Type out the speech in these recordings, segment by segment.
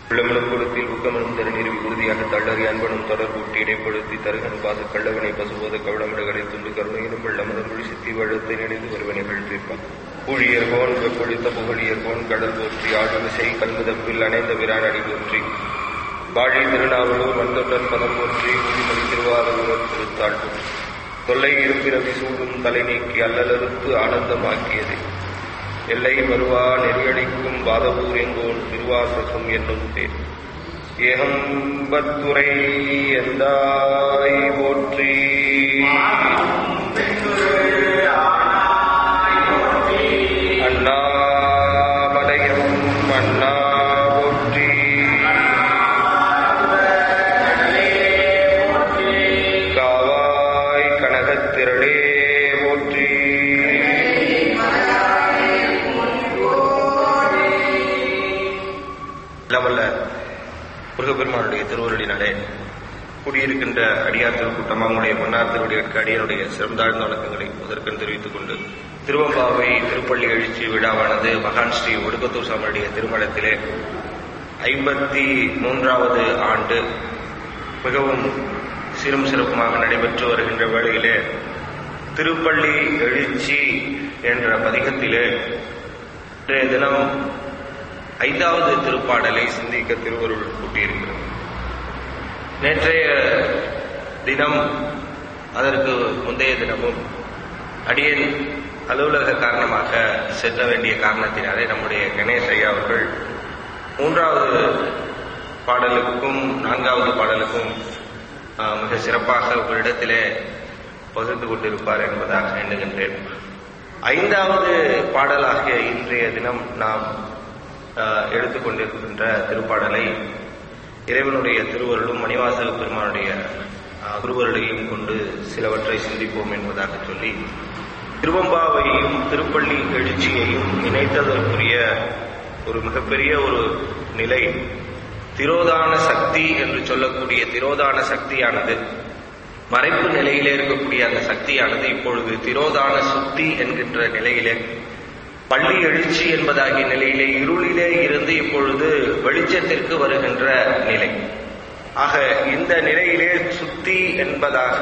உள்ளமனும் கொடுத்தில் ஊக்கமனும் தருநீர் உறுதியாக தள்ளறி அன்பனும் தொடர்பூட்டி இடைப்படுத்தி தருகன் பாசு கள்ளவனை பசுபோத கவளமிடகளை துண்டு கருணையிலும் வெள்ளமதன் மொழி சித்தி வழுத்தை நினைந்து ஒருவனை கழ்த்திருப்பான் ஊழியர் கோன் வெப்பொழித்த புகழியர் கோன் கடல் போற்றி ஆடுமிசை கல்முதப்பில் அணைந்த விரானடி போற்றி வாழி திருநாவலூர் வந்தொண்டன் பதம் போற்றி உரிமொழி திருவாரூர் திருத்தாள் தொல்லை இருப்பிறவி சூடும் தலை நீக்கி அல்லலறுத்து ஆனந்தமாக்கியது எல்லை வருவா நெறியடிக்கும் பாதபூர் எங்கோன் திருவாசகம் என்னும் தேர் ஏகம்பத்துரை எந்தாய் போற்றி அண்ணாமலையம் அண்ணா போற்றி காவாய் கனகத்திரளே போற்றி லவல்ல முருகப்பெருமானுடைய திருவருளினாலே கூடியிருக்கின்ற அடியார் திருக்கூட்டம் அவங்களுடைய மன்னார் திருவடிகளுக்கு அடியாருடைய சிறந்தாழ்ந்த வணக்கங்களை முதற்கண் தெரிவித்துக் கொண்டு திருவம்பாவை திருப்பள்ளி எழுச்சி விழாவானது மகான் ஸ்ரீ ஒடுக்கத்தூர் சாமியுடைய திருமணத்திலே ஐம்பத்தி மூன்றாவது ஆண்டு மிகவும் சிறும் சிறப்புமாக நடைபெற்று வருகின்ற வேளையிலே திருப்பள்ளி எழுச்சி என்ற பதிகத்திலே இன்றைய தினம் ஐந்தாவது திருப்பாடலை சிந்திக்க திருவருள் கூட்டியிருக்கிறது நேற்றைய தினம் அதற்கு முந்தைய தினமும் அடியேன் அலுவலக காரணமாக செல்ல வேண்டிய காரணத்தினாலே நம்முடைய கணேஷ் ஐயா அவர்கள் மூன்றாவது பாடலுக்கும் நான்காவது பாடலுக்கும் ஆஹ், மிக சிறப்பாக உங்களிடத்திலே பகிர்ந்து கொண்டிருப்பார் என்பதாக எண்ணுகின்றேன் ஐந்தாவது பாடலாகிய இன்றைய தினம் நாம் ஆஹ், எடுத்துக்கொண்டிருக்கின்ற திருப்பாடலை இறைவனுடைய திருவருளும் மணிவாசக பெருமானுடைய ஆஹ், திருவருளையும் கொண்டு சிலவற்றை சிந்திப்போம் என்பதாக சொல்லி திருவம்பாவையும் திருப்பள்ளி எழுச்சியையும் இணைத்ததற்குரிய ஒரு மிகப்பெரிய ஒரு நிலை திரோதான சக்தி என்று சொல்லக்கூடிய திரோதான சக்தியானது மறைப்பு நிலையிலே இருக்கக்கூடிய அந்த சக்தியானது இப்பொழுது திரோதான சுத்தி என்கின்ற நிலையிலே பள்ளி எழுச்சி என்பதாகிய நிலையிலே இருளிலே இருந்து இப்பொழுது வெளிச்சத்திற்கு வருகின்ற நிலை ஆக இந்த நிலையிலே சுத்தி என்பதாக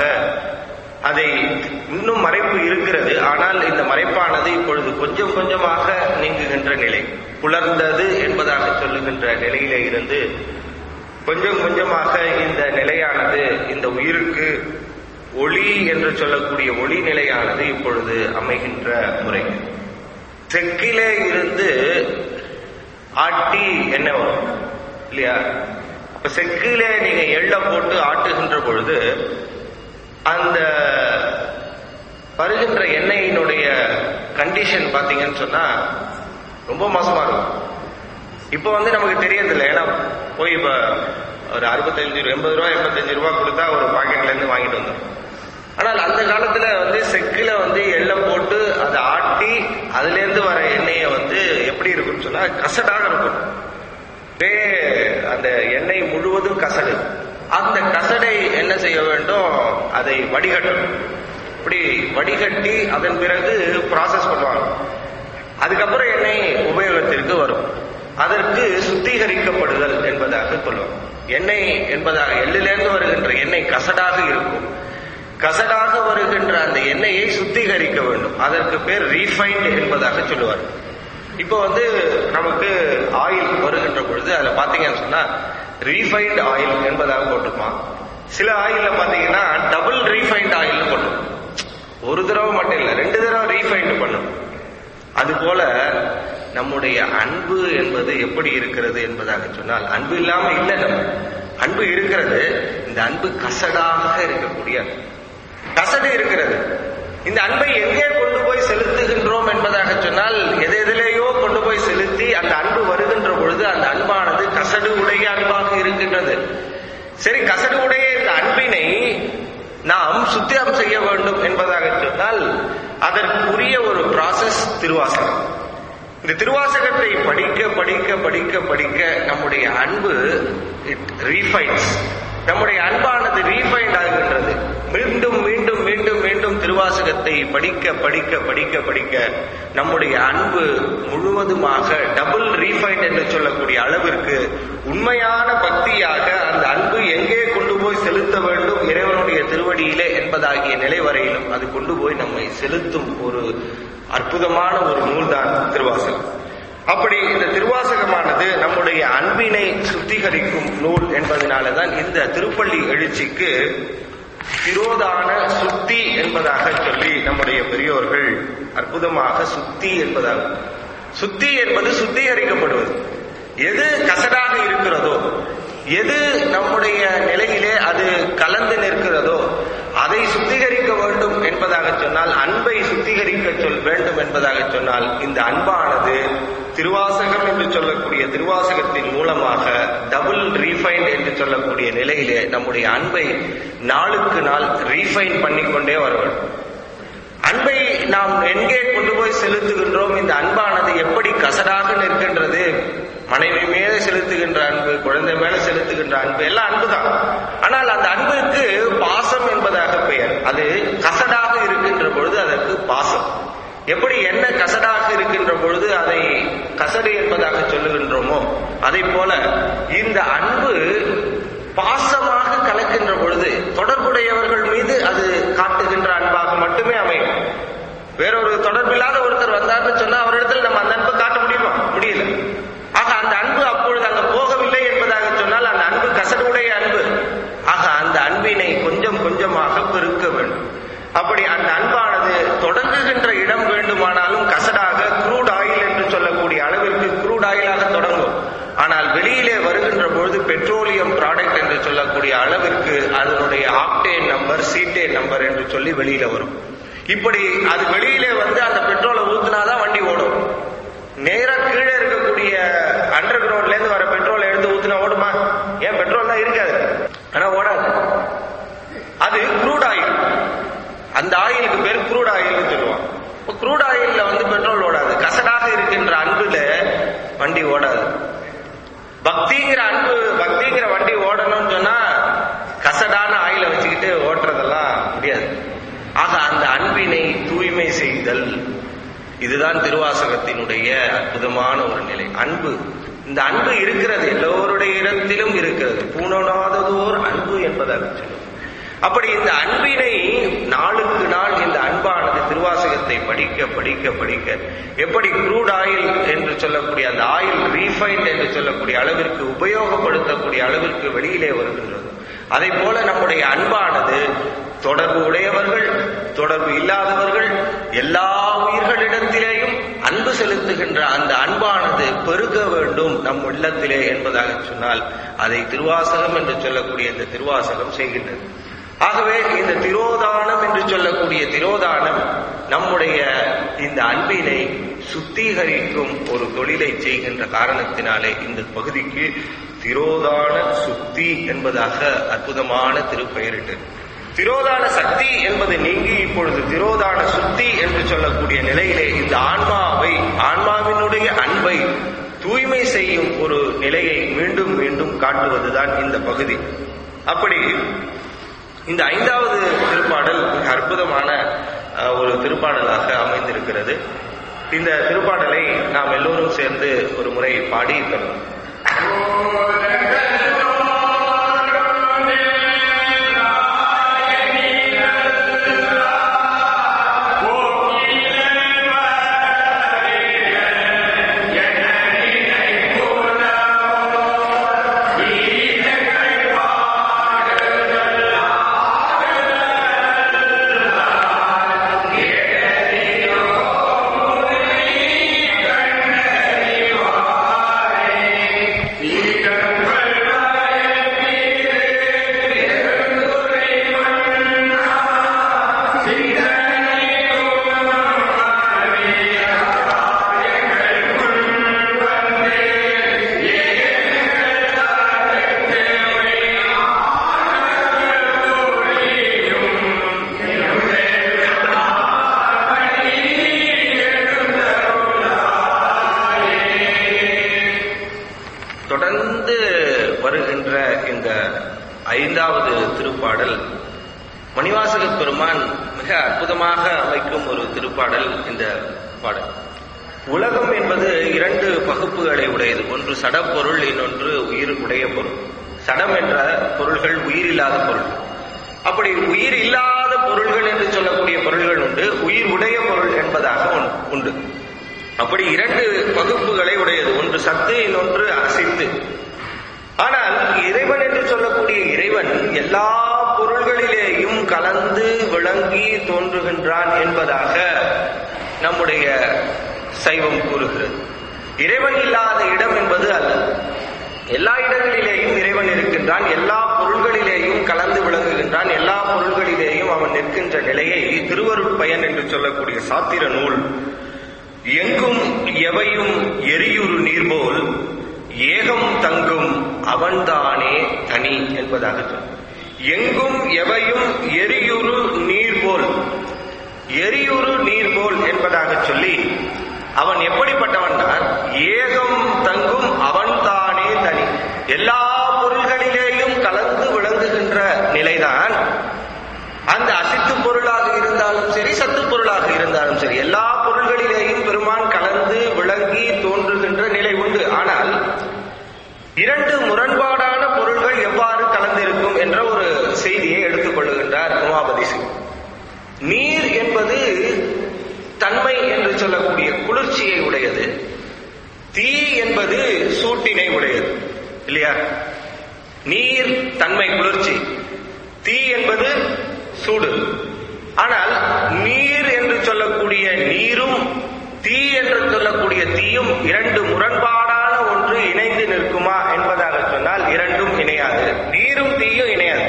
அதை இன்னும் மறைப்பு இருக்கிறது ஆனால் இந்த மறைப்பானது இப்பொழுது கொஞ்சம் கொஞ்சமாக நீங்குகின்ற நிலை புலர்ந்தது என்பதாக சொல்லுகின்ற நிலையிலே இருந்து கொஞ்சம் கொஞ்சமாக இந்த நிலையானது இந்த உயிருக்கு ஒளி என்று சொல்லக்கூடிய ஒளி நிலையானது இப்பொழுது அமைகின்ற முறை செக்கிலே இருந்து ஆட்டி என்ன வரும் இல்லையா அப்ப செக்கிலே நீங்க எள்ள போட்டு ஆட்டுகின்ற பொழுது அந்த வருகின்ற எண்ணெயினுடைய கண்டிஷன் பாத்தீங்கன்னு சொன்னா ரொம்ப மோசமா இருக்கும் இப்போ வந்து நமக்கு தெரியறதில்ல ஏன்னா போய் இப்ப ஒரு அறுபத்தஞ்சு ரூபா, எண்பது ரூபா எண்பத்தஞ்சு ரூபா கொடுத்தா ஒரு பாக்கெட்ல இருந்து வாங்கிட்டு வந்தோம் ஆனால் அந்த காலத்துல வந்து செக்கில வந்து எள்ளம் போட்டு அதை ஆட்டி அதுல இருந்து வர எண்ணெயை வந்து எப்படி இருக்கும்னு சொன்னா கசடாக இருக்கும் அப்படியே அந்த எண்ணெய் முழுவதும் கசடு அந்த கசடை என்ன செய்ய வேண்டும் அதை வடிகட்டணும் இப்படி வடிகட்டி அதன் பிறகு ப்ராசஸ் பண்ணுவாங்க அதுக்கப்புறம் எண்ணெய் உபயோகத்திற்கு வரும் அதற்கு சுத்திகரிக்கப்படுதல் என்பதாக சொல்லுவாங்க எண்ணெய் என்பதாக எள்ளிலிருந்து வருகின்ற எண்ணெய் கசடாக இருக்கும் கசடாக வருகின்ற அந்த எண்ணெயை சுத்திகரிக்க வேண்டும் அதற்கு பேர் ரீஃபைண்ட் என்பதாக சொல்லுவார் இப்போ வந்து நமக்கு ஆயில் வருகின்ற பொழுது அதுல பாத்தீங்கன்னு சொன்னா ரீஃபைண்ட் ஆயில் என்பதாக போட்டிருப்பான் சில ஆயில்ல பாத்தீங்கன்னா டபுள் ரீஃபைண்ட் ஆயில்னு போட்டிருக்கும் ஒரு தடவை மட்டும் இல்ல ரெண்டு தடவை ரீஃபைண்ட் பண்ணும் அது போல நம்முடைய அன்பு என்பது எப்படி இருக்கிறது என்பதாக சொன்னால் அன்பு இல்லாம இல்லை நம்ம அன்பு இருக்கிறது இந்த அன்பு கசடாக இருக்கக்கூடிய கசடு இருக்கிறது இந்த அன்பை எங்கே கொண்டு போய் செலுத்துகின்றோம் என்பதாக சொன்னால் எது எதிலேயோ கொண்டு போய் செலுத்தி அந்த அன்பு வருகின்ற பொழுது அந்த அன்பானது கசடு உடைய அன்பாக இருக்கின்றது சரி கசடு உடைய இந்த அன்பினை நாம் சுத்தியம் செய்ய வேண்டும் என்பதாக சொன்னால் அதற்குரிய ஒரு ப்ராசஸ் திருவாசகம் இந்த திருவாசகத்தை படிக்க படிக்க படிக்க படிக்க நம்முடைய அன்பு இட் ரீஃபைன்ஸ் நம்முடைய அன்பானது ரீஃபைண்ட் ஆகின்றது மீண்டும் மீண்டும் மீண்டும் மீண்டும் திருவாசகத்தை படிக்க படிக்க படிக்க படிக்க நம்முடைய அன்பு முழுவதுமாக டபுள் ரீஃபைண்ட் என்று சொல்லக்கூடிய சொல்லக்கூடிய அளவிற்கு உண்மையான பக்தியாக அந்த அன்பு எங்கே கொண்டு போய் செலுத்த வேண்டும் இறைவனுடைய திருவடியிலே என்பதாகிய நிலை வரையிலும் அது கொண்டு போய் நம்மை செலுத்தும் ஒரு அற்புதமான ஒரு நூல்தான் திருவாசகம் அப்படி இந்த திருவாசகமானது நம்முடைய அன்பினை சுத்திகரிக்கும் நூல் என்பதனாலதான் இந்த திருப்பள்ளி எழுச்சிக்கு திரோதான சுத்தி என்பதாக சொல்லி நம்முடைய பெரியோர்கள் அற்புதமாக சுத்தி என்பதாக சுத்தி என்பது சுத்திகரிக்கப்படுவது எது கசடாக இருக்கிறதோ எது நம்முடைய நிலையிலே அது கலந்து நிற்கிறதோ அதை சுத்திகரிக்க வேண்டும் என்பதாக சொன்னால் அன்பை சுத்திகரிக்க சொல் வேண்டும் என்பதாக சொன்னால் இந்த அன்பானது திருவாசகம் என்று சொல்லக்கூடிய திருவாசகத்தின் மூலமாக டபுள் ரீஃபைன் என்று சொல்லக்கூடிய நிலையிலே நம்முடைய அன்பை நாளுக்கு நாள் ரீஃபைன் பண்ணிக்கொண்டே வர வேண்டும் அன்பை நாம் எங்கே கொண்டு போய் செலுத்துகின்றோம் இந்த அன்பானது எப்படி கசடாக நிற்கின்றது மனைவி மேல செலுத்துகின்ற அன்பு குழந்தை மேல செலுத்துகின்ற அன்பு எல்லாம் அன்புதான் ஆனால் அந்த அன்புக்கு பாசம் என்பதாக பெயர் அது கசடாக இருக்கின்ற பொழுது அதற்கு பாசம் எப்படி என்ன கசடாக இருக்கின்ற பொழுது அதை கசடு என்பதாக சொல்லுகின்றோமோ அதை போல இந்த அன்பு பாசமாக கலக்கின்ற பொழுது தொடர்புடையவர்கள் மீது அது காட்டுகின்ற அன்பாக மட்டுமே அமையும் வேறொரு தொடர்பில்லாத ஒருத்தர் வந்தார்னு சொன்னா அவரிடத்தில் நம்ம அந்த அன்பு காட்ட முடியுமா முடியல ஆக அந்த அன்பு அப்பொழுது அங்க போகவில்லை என்பதாக சொன்னால் அந்த அன்பு கசடுடைய அன்பு ஆக அந்த அன்பினை கொஞ்சம் கொஞ்சமாக பெருக்க வேண்டும் அப்படி அந்த அன்பானது தொடங்குகின்ற இடம் வேண்டுமானாலும் கசடாக குரூட் ஆயில் என்று சொல்லக்கூடிய அளவிற்கு குரூட் ஆயிலாக தொடங்கும் ஆனால் வெளியிலே வருகின்ற பொழுது பெட்ரோலியம் ப்ராடக்ட் என்று சொல்லக்கூடிய அளவிற்கு அதனுடைய ஆக்டேன் நம்பர் சீட்டேன் நம்பர் என்று சொல்லி வெளியில வரும் இப்படி அது வெளியிலே வந்து அந்த பெட்ரோலை ஊத்துனாதான் வண்டி ஓடும் நேரா கீழே இருக்கக்கூடிய அண்டர் கிரவுண்ட்ல இருந்து வர பெட்ரோலை எடுத்து ஊத்துனா ஓடுமா ஏன் பெட்ரோல் தான் இருக்காது ஆனா ஓடாது அது குரூட் ஆயில் அந்த ஆயிலுக்கு பேர் குரூட் ஆயில்னு சொல்லுவான் இப்போ குரூட் ஆயில்ல வந்து பெட்ரோல் ஓடாது கசடாக இருக்கின்ற அன்புல வண்டி ஓடாது பக்திங்கிற அன்பு பக்திங்கிற வண்டி ஓடணும்னு சொன்னா கசடான ஆயில வச்சுக்கிட்டு ஓட்டுறதெல்லாம் முடியாது ஆக அந்த அன்பினை தூய்மை செய்தல் இதுதான் திருவாசகத்தினுடைய அற்புதமான ஒரு நிலை அன்பு இந்த அன்பு இருக்கிறது எல்லோருடைய இடத்திலும் இருக்கிறது பூணனாததோர் அன்பு என்பதாக சொல்லும் அப்படி இந்த அன்பினை நாளுக்கு நாள் இந்த அன்பானது திருவாசகத்தை படிக்க படிக்க படிக்க எப்படி குரூட் ஆயில் என்று சொல்லக்கூடிய அந்த ஆயில் ரீஃபைன்ட் என்று சொல்லக்கூடிய அளவிற்கு உபயோகப்படுத்தக்கூடிய அளவிற்கு வெளியிலே வருகின்றது அதை போல நம்முடைய அன்பானது தொடர்பு உடையவர்கள் தொடர்பு இல்லாதவர்கள் எல்லா உயிர்களிடத்திலேயும் அன்பு செலுத்துகின்ற அந்த அன்பானது பெருக வேண்டும் நம் உள்ளத்திலே என்பதாக சொன்னால் அதை திருவாசகம் என்று சொல்லக்கூடிய இந்த திருவாசகம் செய்கின்றது ஆகவே இந்த திரோதானம் என்று சொல்லக்கூடிய திரோதானம் நம்முடைய இந்த அன்பினை சுத்திகரிக்கும் ஒரு தொழிலை செய்கின்ற காரணத்தினாலே இந்த பகுதிக்கு திரோதான சுத்தி என்பதாக அற்புதமான திருப்பெயரிட்டு திரோதான சக்தி என்பது நீங்கி இப்பொழுது திரோதான சுத்தி என்று சொல்லக்கூடிய நிலையிலே இந்த ஆன்மாவை ஆன்மாவினுடைய அன்பை தூய்மை செய்யும் ஒரு நிலையை மீண்டும் மீண்டும் காட்டுவதுதான் இந்த பகுதி அப்படி இந்த ஐந்தாவது திருப்பாடல் மிக அற்புதமான அஹ், ஒரு திருப்பாடலாக அமைந்திருக்கிறது இந்த திருப்பாடலை நாம் எல்லோரும் சேர்ந்து ஒரு முறை பாடி தரும் தொடர்ந்து வருகின்ற இந்த ஐந்தாவது திருப்பாடல் மணிவாசக பெருமான் மிக அற்புதமாக அமைக்கும் ஒரு திருப்பாடல் இந்த பாடல் உலகம் என்பது இரண்டு பகுப்புகளை உடையது ஒன்று சடப்பொருள் இன்னொன்று உயிர் உடைய பொருள் சடம் என்ற பொருள்கள் உயிர் இல்லாத பொருள் அப்படி உயிர் இல்லாத பொருள்கள் என்று சொல்லக்கூடிய பொருள்கள் உண்டு உயிர் உடைய பொருள் என்பதாக ஒன்- உண்டு அப்படி இரண்டு பகுப்புகளை உடையது ஒன்று சத்து இன்னொன்று அசித்து ஆனால் இறைவன் என்று சொல்லக்கூடிய இறைவன் எல்லா பொருள்களிலேயும் கலந்து விளங்கி தோன்றுகின்றான் என்பதாக நம்முடைய சைவம் கூறுகிறது இறைவன் இல்லாத இடம் என்பது அல்ல எல்லா இடங்களிலேயும் இறைவன் இருக்கின்றான் எல்லா பொருள்களிலேயும் கலந்து விளங்குகின்றான் எல்லா பொருள்களிலேயும் அவன் நிற்கின்ற நிலையை திருவருட்பயன் என்று சொல்லக்கூடிய சாத்திர நூல் எங்கும் எவையும் எரியுறு நீர்போல் ஏகம் தங்கும் அவன்தானே தனி என்பதாக சொல் எங்கும் எவையும் எரியுறு நீர்போல் எரியுறு நீர்போல் என்பதாக சொல்லி அவன் எப்படிப்பட்டவன் ஏகம் தங்கும் அவன்தானே தனி எல்லா பொருள்களிலேயும் கலந்து விளங்குகின்ற நிலைதான் அந்த அசித்து பொருளாக இருந்தாலும் சரி சத்து பொருளாக இருந்தாலும் சரி எல்லா பொருள்களிலேயும் பெருமான் கலந்து விளங்கி தோன்றுகின்ற நிலை உண்டு ஆனால் இரண்டு முரண்பாடான பொருள்கள் எவ்வாறு கலந்திருக்கும் என்ற ஒரு செய்தியை எடுத்துக் கொள்ளுகின்றார் உமாபதி சிங் நீர் என்பது தன்மை என்று சொல்லக்கூடிய குளிர்ச்சியை உடையது தீ என்பது சூட்டினை உடையது இல்லையா நீர் தன்மை குளிர்ச்சி தீ என்பது சூடு ஆனால் நீர் என்று சொல்லக்கூடிய நீரும் தீ என்று சொல்லக்கூடிய தீயும் இரண்டு முரண்பாடான ஒன்று இணைந்து நிற்குமா என்பதாக சொன்னால் இரண்டும் இணையாது நீரும் தீயும் இணையாது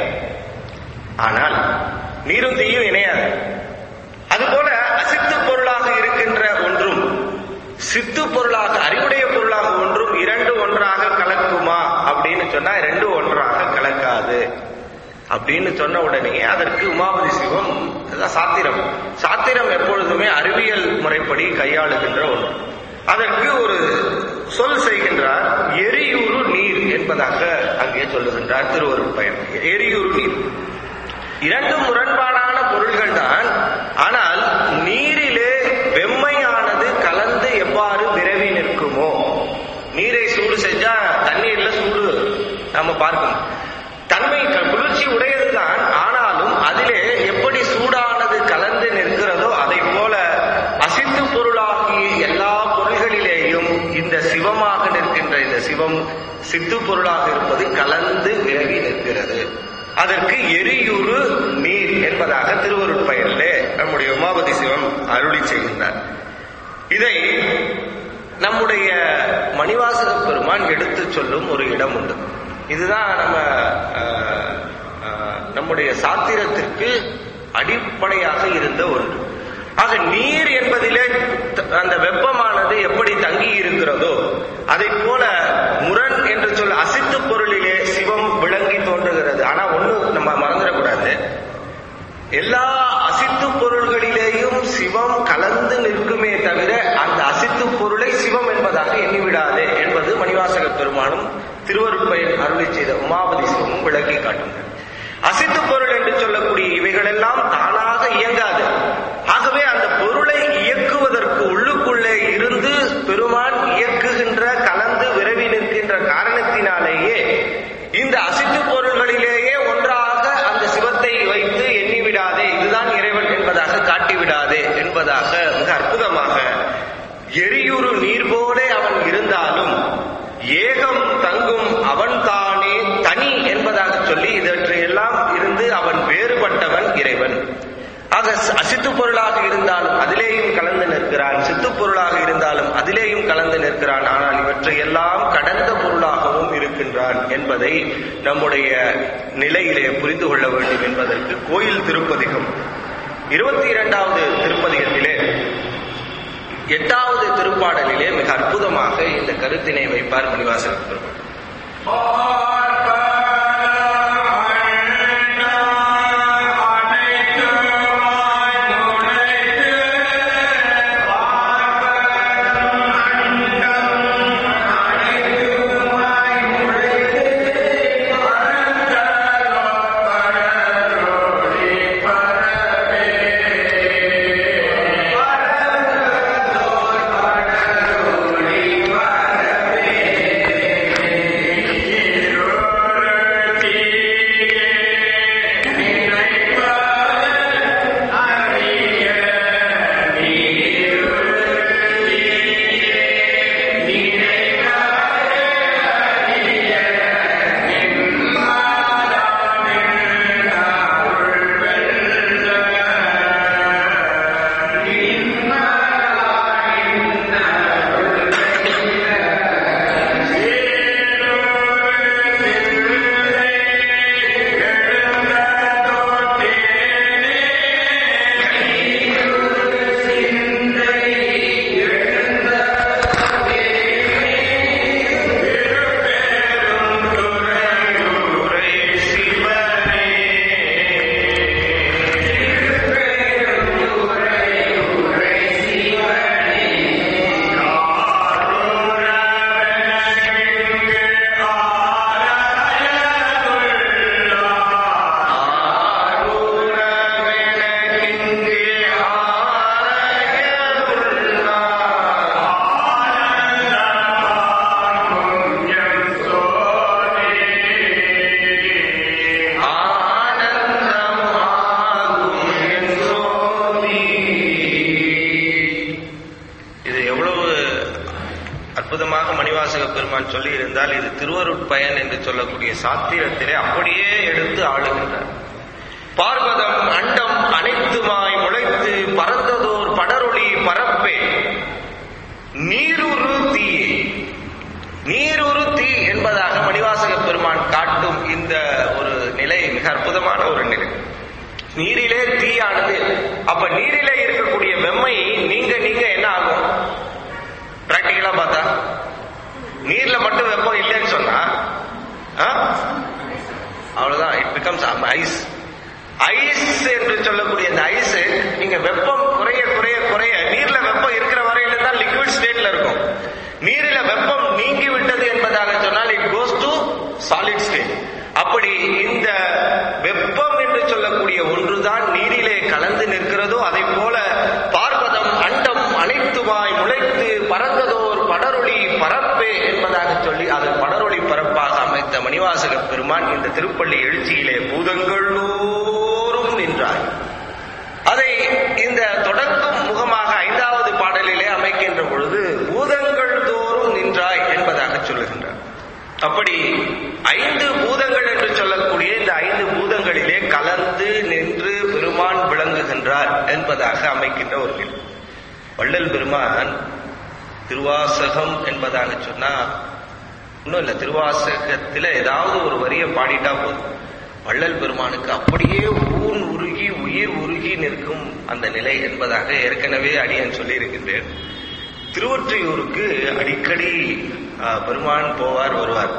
ஆனால் நீரும் தீயும் இணையாது அதுபோல அசித்து பொருளாக இருக்கின்ற ஒன்றும் சித்து பொருளாக அறிவுடைய பொருளாக ஒன்றும் இரண்டு ஒன்றாக கலக்குமா அப்படின்னு சொன்னா ரெண்டு ஒன்றாக கலக்காது அப்படின்னு சொன்ன உடனே அதற்கு உமாபதி சிவம் அதுதான் சாத்திரம் சாத்திரம் எப்பொழுதுமே அறிவியல் முறைப்படி கையாளுகின்ற ஒன்று அதற்கு ஒரு சொல் செய்கின்றார் எரியுறு நீர் என்பதாக அங்கே சொல்லுகின்றார் திருவருட் பயன் எரியுறு நீர் இரண்டு முரண்பாடான பொருள்கள் தான் ஆனால் நீரிலே வெம்மையானது கலந்து எவ்வாறு விரவி நிற்குமோ நீரை சூடு செஞ்சா தண்ணீர்ல சூடு நாம பார்க்கணும் தன்மை க- குளிர்ச்சி உடையதுதான் ஆனாலும் அதிலே எப்படி சூடானது கலந்து நிற்கிறதோ அதை போல அசித்து பொருளாகி எல்லா பொருள்களிலேயும் இந்த சிவமாக நிற்கின்ற இந்த சிவம் சித்து பொருளாக இருப்பது கலந்து விரவி நிற்கிறது அதற்கு எரியுறு நீர் என்பதாக திருவருட்பயனிலே நம்முடைய உமாபதி சிவம் அருளி செய்கின்றார் இதை நம்முடைய மணிவாசக பெருமான் எடுத்து சொல்லும் ஒரு இடம் உண்டு இதுதான் நம்ம அஹ், அஹ், நம்முடைய சாத்திரத்திற்கு அடிப்படையாக இருந்த ஒன்று ஆக நீர் என்பதிலே த- அந்த வெப்பமானது எப்படி தங்கி இருக்கிறதோ அதை போல முரண் என்று சொல்ல அசித்து பொருளிலே சிவம் விளங்கி தோன்றுகிறது ஆனா ஒண்ணு நம்ம மறந்துடக்கூடாது எல்லா அசித்து பொருள்களிலேயும் சிவம் கலந்து நிற்குமே தவிர அந்த அசித்து பொருளை சிவம் என்பதாக எண்ணிவிடாதே என்பது மணிவாசக பெருமானும் திருவருட்பயன் அருளி செய்த உமாபதி சிவமும் விளக்கி காட்டுங்கள் அசித்து பொருள் என்று சொல்லக்கூடிய இவைகளெல்லாம் தானாக இயங்காது ஆகவே அந்த பொருளை இயக்குவதற்கு உள்ளுக்குள்ளே இருந்து பெருமான் இயக்குகின்ற கலந்து விரவி நிற்கின்ற காரணத்தினாலேயே இந்த அசித்து பொருள்களிலேயே ஒன்றாக அந்த சிவத்தை வைத்து எண்ணிவிடாதே இதுதான் இறைவன் என்பதாக காட்டிவிடாதே என்பதாக மிக அற்புதமாக எரியுறு நீர் போலே அவன் இருந்தாலும் ஏகம் தங்கும் அவன் தானே தனி என்பதாக சொல்லி இவற்றையெல்லாம் இருந்து அவன் வேறுபட்டவன் இறைவன் ஆக அசித்து பொருளாக இருந்தாலும் அதிலேயும் கலந்து நிற்கிறான் சித்து பொருளாக இருந்தாலும் அதிலேயும் கலந்து நிற்கிறான் ஆனால் இவற்றை எல்லாம் கடந்த பொருளாகவும் இருக்கின்றான் என்பதை நம்முடைய நிலையிலே புரிந்து கொள்ள வேண்டும் என்பதற்கு கோயில் திருப்பதிகம் இருபத்தி இரண்டாவது திருப்பதிகத்திலே எட்டாவது திருப்பாடலிலே மிக அற்புதமாக இந்த கருத்தினை வைப்பார் மணிவாசக பெருமாள் பரவே சொல்லி இருந்தால் இது திருவருட்பயன் என்று சொல்லக்கூடிய சாத்திரத்திலே அப்படியே எடுத்து ஆளுகின்றார் பார்வதம் அண்டம் அனைத்துமாய் முளைத்து பறந்ததோர் படரொளி பரப்பே நீருரு தீயே நீருரு தீ என்பதாக மணிவாசக பெருமான் காட்டும் இந்த ஒரு நிலை மிக அற்புதமான ஒரு நிலை நீரிலே தீயானது அப்ப நீரிலே இருக்கக்கூடிய வெம்மை நீங்க நீங்க என்ன ஆகும் பிராக்டிக்கலா பார்த்தா நீர்ல மட்டும் வெப்பம் இல்லைன்னு சொன்னா ஆ? அவ்வளவுதான் இட் பிகம்ஸ் ஐஸ் ஐஸ் என்று சொல்லக்கூடிய இந்த ஐஸ் நீங்க வெப்பம் குறைய குறைய குறைய நீர்ல வெப்பம் இருக்கிற வரையில தான் லிக்விட் ஸ்டேட்ல இருக்கும் நீரில வெப்பம் நீங்கி விட்டது என்பதாக சொன்னால் it goes to solid state அப்படி இந்த வெப்பம் என்று சொல்லக்கூடிய ஒன்றுதான் நீரிலே கலந்து நிற்கிறதோ அதை போல பார்வதம் அண்டம் அனைத்துமாய் முளைத்து பறந்ததோர் படரொளி பரப்பே என்பதாக சொல்லி அது படரொளி பரப்பாக அமைத்த மணிவாசக பெருமான் இந்த திருப்பள்ளி எழுச்சியிலே பூதங்களோரும் நின்றார் அதை இந்த தொடக்கும் முகமாக ஐந்தாவது பாடலிலே அமைக்கின்ற பொழுது பூதங்கள் தோறும் நின்றாய் என்பதாக சொல்லுகின்றார் அப்படி ஐந்து பூதங்கள் என்று சொல்லக்கூடிய இந்த ஐந்து பூதங்களிலே கலந்து நின்று பெருமான் விளங்குகின்றார் என்பதாக அமைக்கின்ற ஒரு நிலை வள்ளல் பெருமான் திருவாசகம் என்பதாக சொன்னா ஒன்றும் இல்லை திருவாசகத்தில் ஏதாவது ஒரு வரியை பாடிட்டா போதும் வள்ளல் பெருமானுக்கு அப்படியே ஊன் உருகி உயிர் உருகி நிற்கும் அந்த நிலை என்பதாக ஏற்கனவே அடியன் சொல்லியிருக்கின்றேன் திருவொற்றியூருக்கு அடிக்கடி ஆஹ், பெருமான் போவார் வருவார்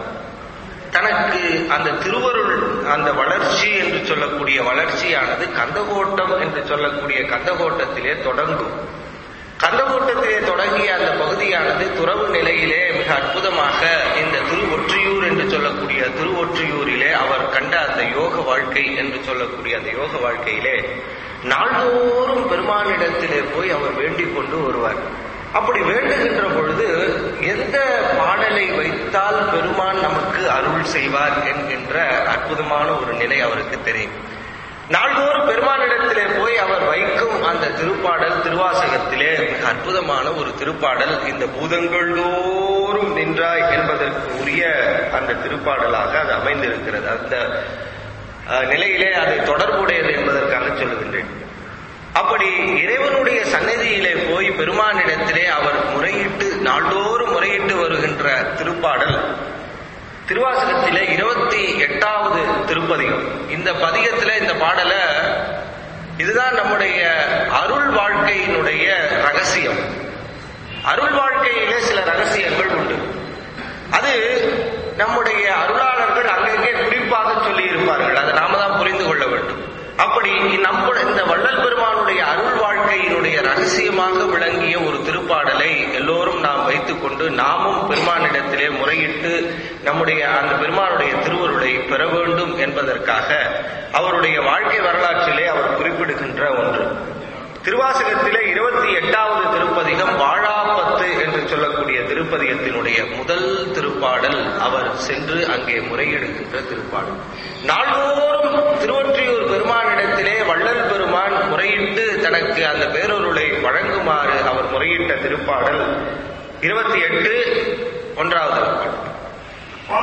தனக்கு அந்த திருவருள் அந்த வளர்ச்சி என்று சொல்லக்கூடிய வளர்ச்சியானது கந்தகோட்டம் என்று சொல்லக்கூடிய கந்தகோட்டத்திலே தொடங்கும் கந்தகோட்டத்திலே தொடங்கிய அந்த பகுதியானது துறவு நிலையிலே மிக அற்புதமாக இந்த திருவொற்றியூர் என்று சொல்லக்கூடிய திருவொற்றியூரிலே அவர் கண்ட அந்த யோக வாழ்க்கை என்று சொல்லக்கூடிய அந்த யோக வாழ்க்கையிலே நாள்தோறும் பெருமானிடத்திலே போய் அவர் வேண்டிக் கொண்டு வருவார் அப்படி வேண்டுகின்ற பொழுது எந்த பாடலை வைத்தால் பெருமான் நமக்கு அருள் செய்வார் என்கின்ற அற்புதமான ஒரு நிலை அவருக்கு தெரியும் நாள்தோறும் பெருமானிடத்திலே போய் அவர் வைக்கும் அந்த திருப்பாடல் திருவாசகத்திலே மிக அற்புதமான ஒரு திருப்பாடல் இந்த பூதங்கள் தோறும் நின்றாய் என்பதற்கு உரிய அந்த திருப்பாடலாக அது அமைந்திருக்கிறது அந்த அஹ், நிலையிலே அது தொடர்புடையது என்பதற்காக சொல்லுகின்றேன் அப்படி இறைவனுடைய சன்னதியிலே போய் பெருமானிடத்திலே அவர் முறையிட்டு நாள்தோறும் முறையிட்டு வருகின்ற திருப்பாடல் திருவாசகத்திலே இருபத்தி எட்டாவது திருப்பதிகம் இந்த பதிகத்துல இந்த பாடல இதுதான் நம்முடைய அருள் வாழ்க்கையினுடைய ரகசியம் அருள் வாழ்க்கையிலே சில ரகசியங்கள் உண்டு அது நம்முடைய அருளாளர்கள் அங்கங்கே குறிப்பாக சொல்லி இருப்பார்கள் அதை நாம தான் புரிந்து கொள்ள வேண்டும் அப்படி நம்ம இந்த வள்ளல் பெருமானுடைய அருள் வாழ்க்கையினுடைய ரகசியமாக விளங்கிய ஒரு திருப்பாடலை எல்லோரும் நாம் வைத்துக்கொண்டு நாமும் பெருமானிடத்திலே முறையிட்டு நம்முடைய அந்த பெருமானுடைய திருவருளை பெற வேண்டும் என்பதற்காக அவருடைய வாழ்க்கை வரலாற்றிலே அவர் குறிப்பிடுகின்ற ஒன்று திருவாசகத்திலே இருபத்தி எட்டாவது திருப்பதிகம் வாழாப்பத்து என்று சொல்லக்கூடிய திருப்பதிகத்தினுடைய முதல் திருப்பாடல் அவர் சென்று அங்கே முறையிடுகின்ற திருப்பாடல் நாள்தோறும் திருவொற்றியூர் பெருமானிடத்திலே வள்ளல் பெருமான் முறையிட்டு தனக்கு அந்த பேரொருளை வழங்குமாறு அவர் முறையிட்ட திருப்பாடல் இருபத்தி எட்டு ஒன்றாவது திருப்பாடல்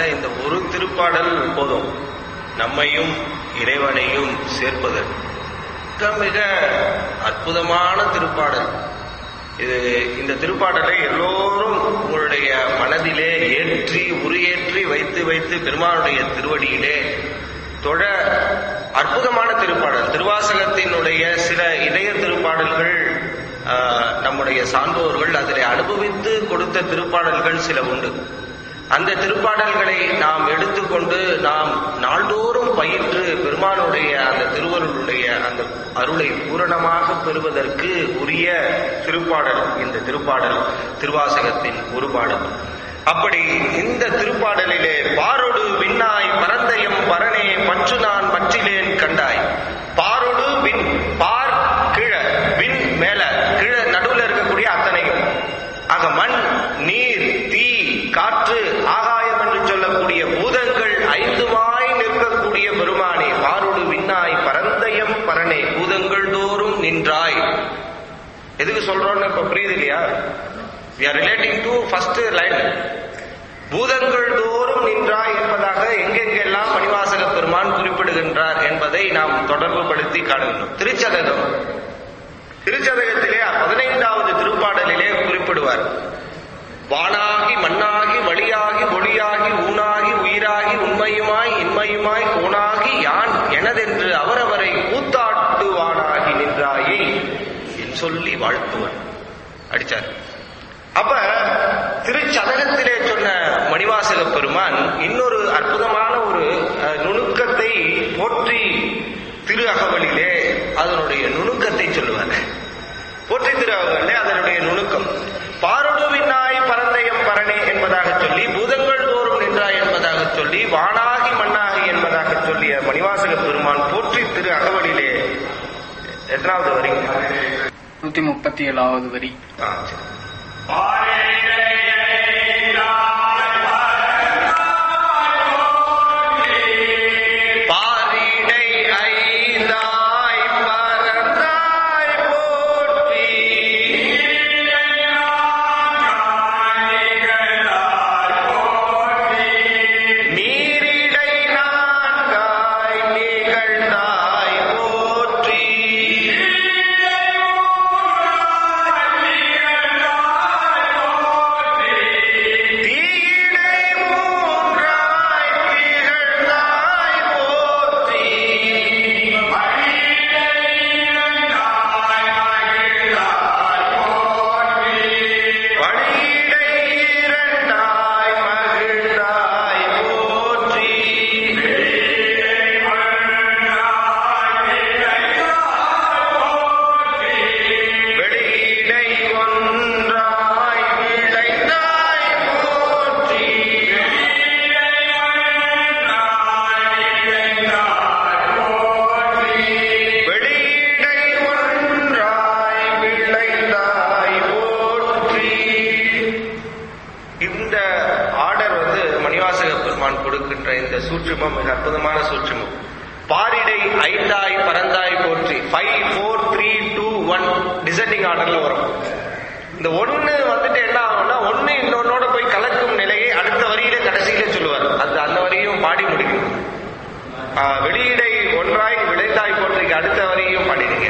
திருப்பாடல்ல இந்த ஒரு திருப்பாடல் போதும் நம்மையும் இறைவனையும் சேர்ப்பதற்கு மிக மிக அற்புதமான திருப்பாடல் இது இந்த திருப்பாடலை எல்லோரும் உங்களுடைய மனதிலே ஏற்றி உரியேற்றி வைத்து வைத்து பெருமானுடைய திருவடியிலே தொழ அற்புதமான திருப்பாடல் திருவாசகத்தினுடைய சில இதய திருப்பாடல்கள் ஆஹ், நம்முடைய சான்றோர்கள் அதில் அனுபவித்து கொடுத்த திருப்பாடல்கள் சில உண்டு அந்த திருப்பாடல்களை நாம் எடுத்துக்கொண்டு நாம் நாள்தோறும் பயின்று பெருமானுடைய அந்த திருவருளுடைய அந்த அருளை பூரணமாக பெறுவதற்கு உரிய திருப்பாடல் இந்த திருப்பாடல் திருவாசகத்தின் ஒரு பாடல் அப்படி இந்த திருப்பாடலிலே பாரொடு விண்ணாய் பரந்தயம் பரணே பற்று நான் பற்றிலேன் கண்டாய் பாரொடு விண் பார் கீழ விண் மேல கீழ நடுவுல இருக்கக்கூடிய அத்தனையும் ஆக மண் நீர் தீ காற்று ஆகாயம் என்று சொல்லக்கூடிய பூதங்கள் ஐந்துமாய் நிற்கக்கூடிய பெருமானே பாரொடு விண்ணாய் பரந்தயம் பரணே பூதங்கள் தோறும் நின்றாய் எதுக்கு சொல்றோம்னு இப்ப புரியுது இல்லையா we are relating to first line பூதங்கள் தோறும் நின்றாய் என்பதாக எங்கெங்கெல்லாம் மணிவாசக பெருமான் குறிப்பிடுகின்றார் என்பதை நாம் தொடர்புபடுத்தி காணுகின்றோம் திருச்சதகம் திருச்சதகத்திலே பதினைந்தாவது திருப்பாடலிலே குறிப்பிடுவார் வானாகி மண்ணாகி வழியாகி ஒளியாகி ஊனாகி உயிராகி உண்மையுமாய் இன்மையுமாய் கோணாகி யான் எனதென்று அவரவரை கூத்தாட்டுவானாகி நின்றாயே என் சொல்லி வாழ்த்துவன் அடிச்சார் அப்ப திருச்சதகத்திலே சொன்ன மணிவாசக பெருமான் இன்னொரு அற்புதமான ஒரு அஹ், நுணுக்கத்தை போற்றி திரு அகவலிலே அதனுடைய நுணுக்கத்தை சொல்லுவார் போற்றி திரு அகவலிலே அதனுடைய நுணுக்கம் பாரடுவினாய் பரந்தயம் பரணே என்பதாக சொல்லி பூதங்கள் தோறும் நின்றாய் என்பதாக சொல்லி வானாகி மண்ணாகி என்பதாக சொல்லிய மணிவாசக பெருமான் போற்றி திரு அகவலிலே எத்தனாவது வரி நூத்தி முப்பத்தி ஏழாவது வரி ஆ, சரி. பாரிடை ஐந்தாய் பரந்தாய் போற்றி நீரிடை நான்காய் நிகழ்ந்தாய் போற்றி தீயிடை மூன்றாய் திகழ்ந்தாய் போற்றி வழியிடை இரண்டாய் மகிழ்ந்தாய் போற்றி வெளியிடை ஒன்றாய் விளைந்தாய் போற்றி வெளியிடை ஒன்றாய் விளைந்தாய் போற்றி இந்த ஆர்டர் வந்து மணிவாசக பெருமான் கொடுக்கின்ற இந்த சூட்சுமம் மிக அற்புதமான சூட்சுமம் பாரிடை ஐந்தாய் பரந்தாய் போற்றி five four three two one descending ஆர்டர்ல வரும் இந்த ஒண்ணு வந்துட்டு என்ன ஆகும்னா ஒண்ணு இன்னொன்னோட போய் கலக்கும் நிலையை அடுத்த வரியில கடைசியில சொல்லுவார் அது அந்த வரியும் பாடி முடிக்கணும் ஆஹ், வெளியிடை ஒன்றாய் விளைந்தாய் போற்றிக்கு அடுத்த வரியும் பாடினீங்க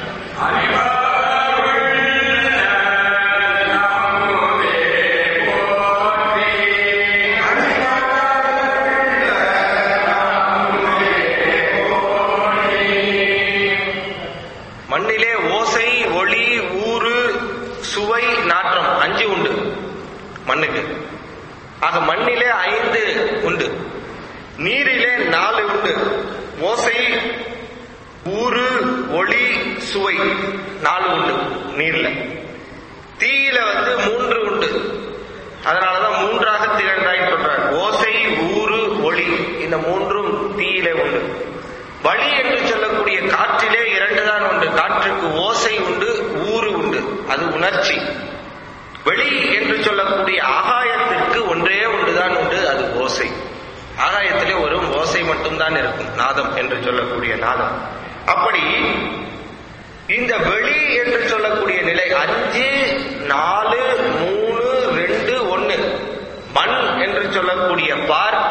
மண்ணிலே ஓசை ஒளி ஊறு சுவை நாற்றம் அஞ்சு உண்டு மண்ணுக்கு ஆக மண்ணிலே ஐந்து உண்டு நீரிலே நாலு உண்டு ஓசை ஊறு ஒளி சுவை நாலு உண்டு நீர்ல தீயில வந்து மூன்று உண்டு அதனாலதான் மூன்றாக திகழ்ந்தாய் சொல்றார் ஓசை ஊறு ஒளி இந்த மூன்றும் தீயிலே உண்டு வழி என்று சொல்லக்கூடிய காற்றிலே இரண்டு தான் உண்டு காற்றுக்கு ஓசை உண்டு ஊறு உண்டு அது உணர்ச்சி வெளி என்று சொல்லக்கூடிய ஆகாயத்திற்கு ஒன்றே ஒன்றுதான் உண்டு அது ஓசை ஆகாயத்திலே ஒரு ஓசை மட்டும்தான் இருக்கும் நாதம் என்று சொல்லக்கூடிய நாதம் அப்படி இந்த வெளி என்று சொல்லக்கூடிய நிலை அஞ்சு நாலு மூணு ரெண்டு ஒன்னு மண் என்று சொல்லக்கூடிய பார்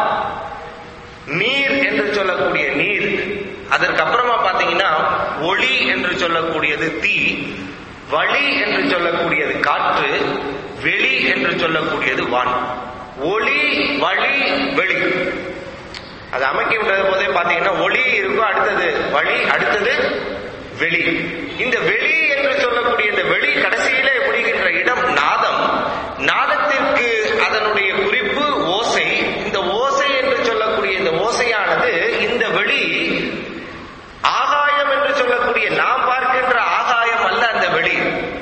சொல்லக்கூடியது தீ வழி என்று சொல்லக்கூடியது காற்று வெளி என்று சொல்லக்கூடியது வான் ஒளி வழி வெளி அது அமைக்க விட்டது போதே பாத்தீங்கன்னா ஒளி இருக்கும் அடுத்தது வழி அடுத்தது வெளி இந்த வெளி என்று சொல்லக்கூடிய இந்த வெளி கடைசியிலே முடிகின்ற இடம் நாதம் நாதத்திற்கு அதனுடைய குறிப்பு ஓசை இந்த ஓசை என்று சொல்லக்கூடிய இந்த ஓசையானது இந்த வெளி ஆகாயம் என்று சொல்லக்கூடிய நாம் பார்க்கின்ற ஆகாயம் அல்ல அந்த வெளி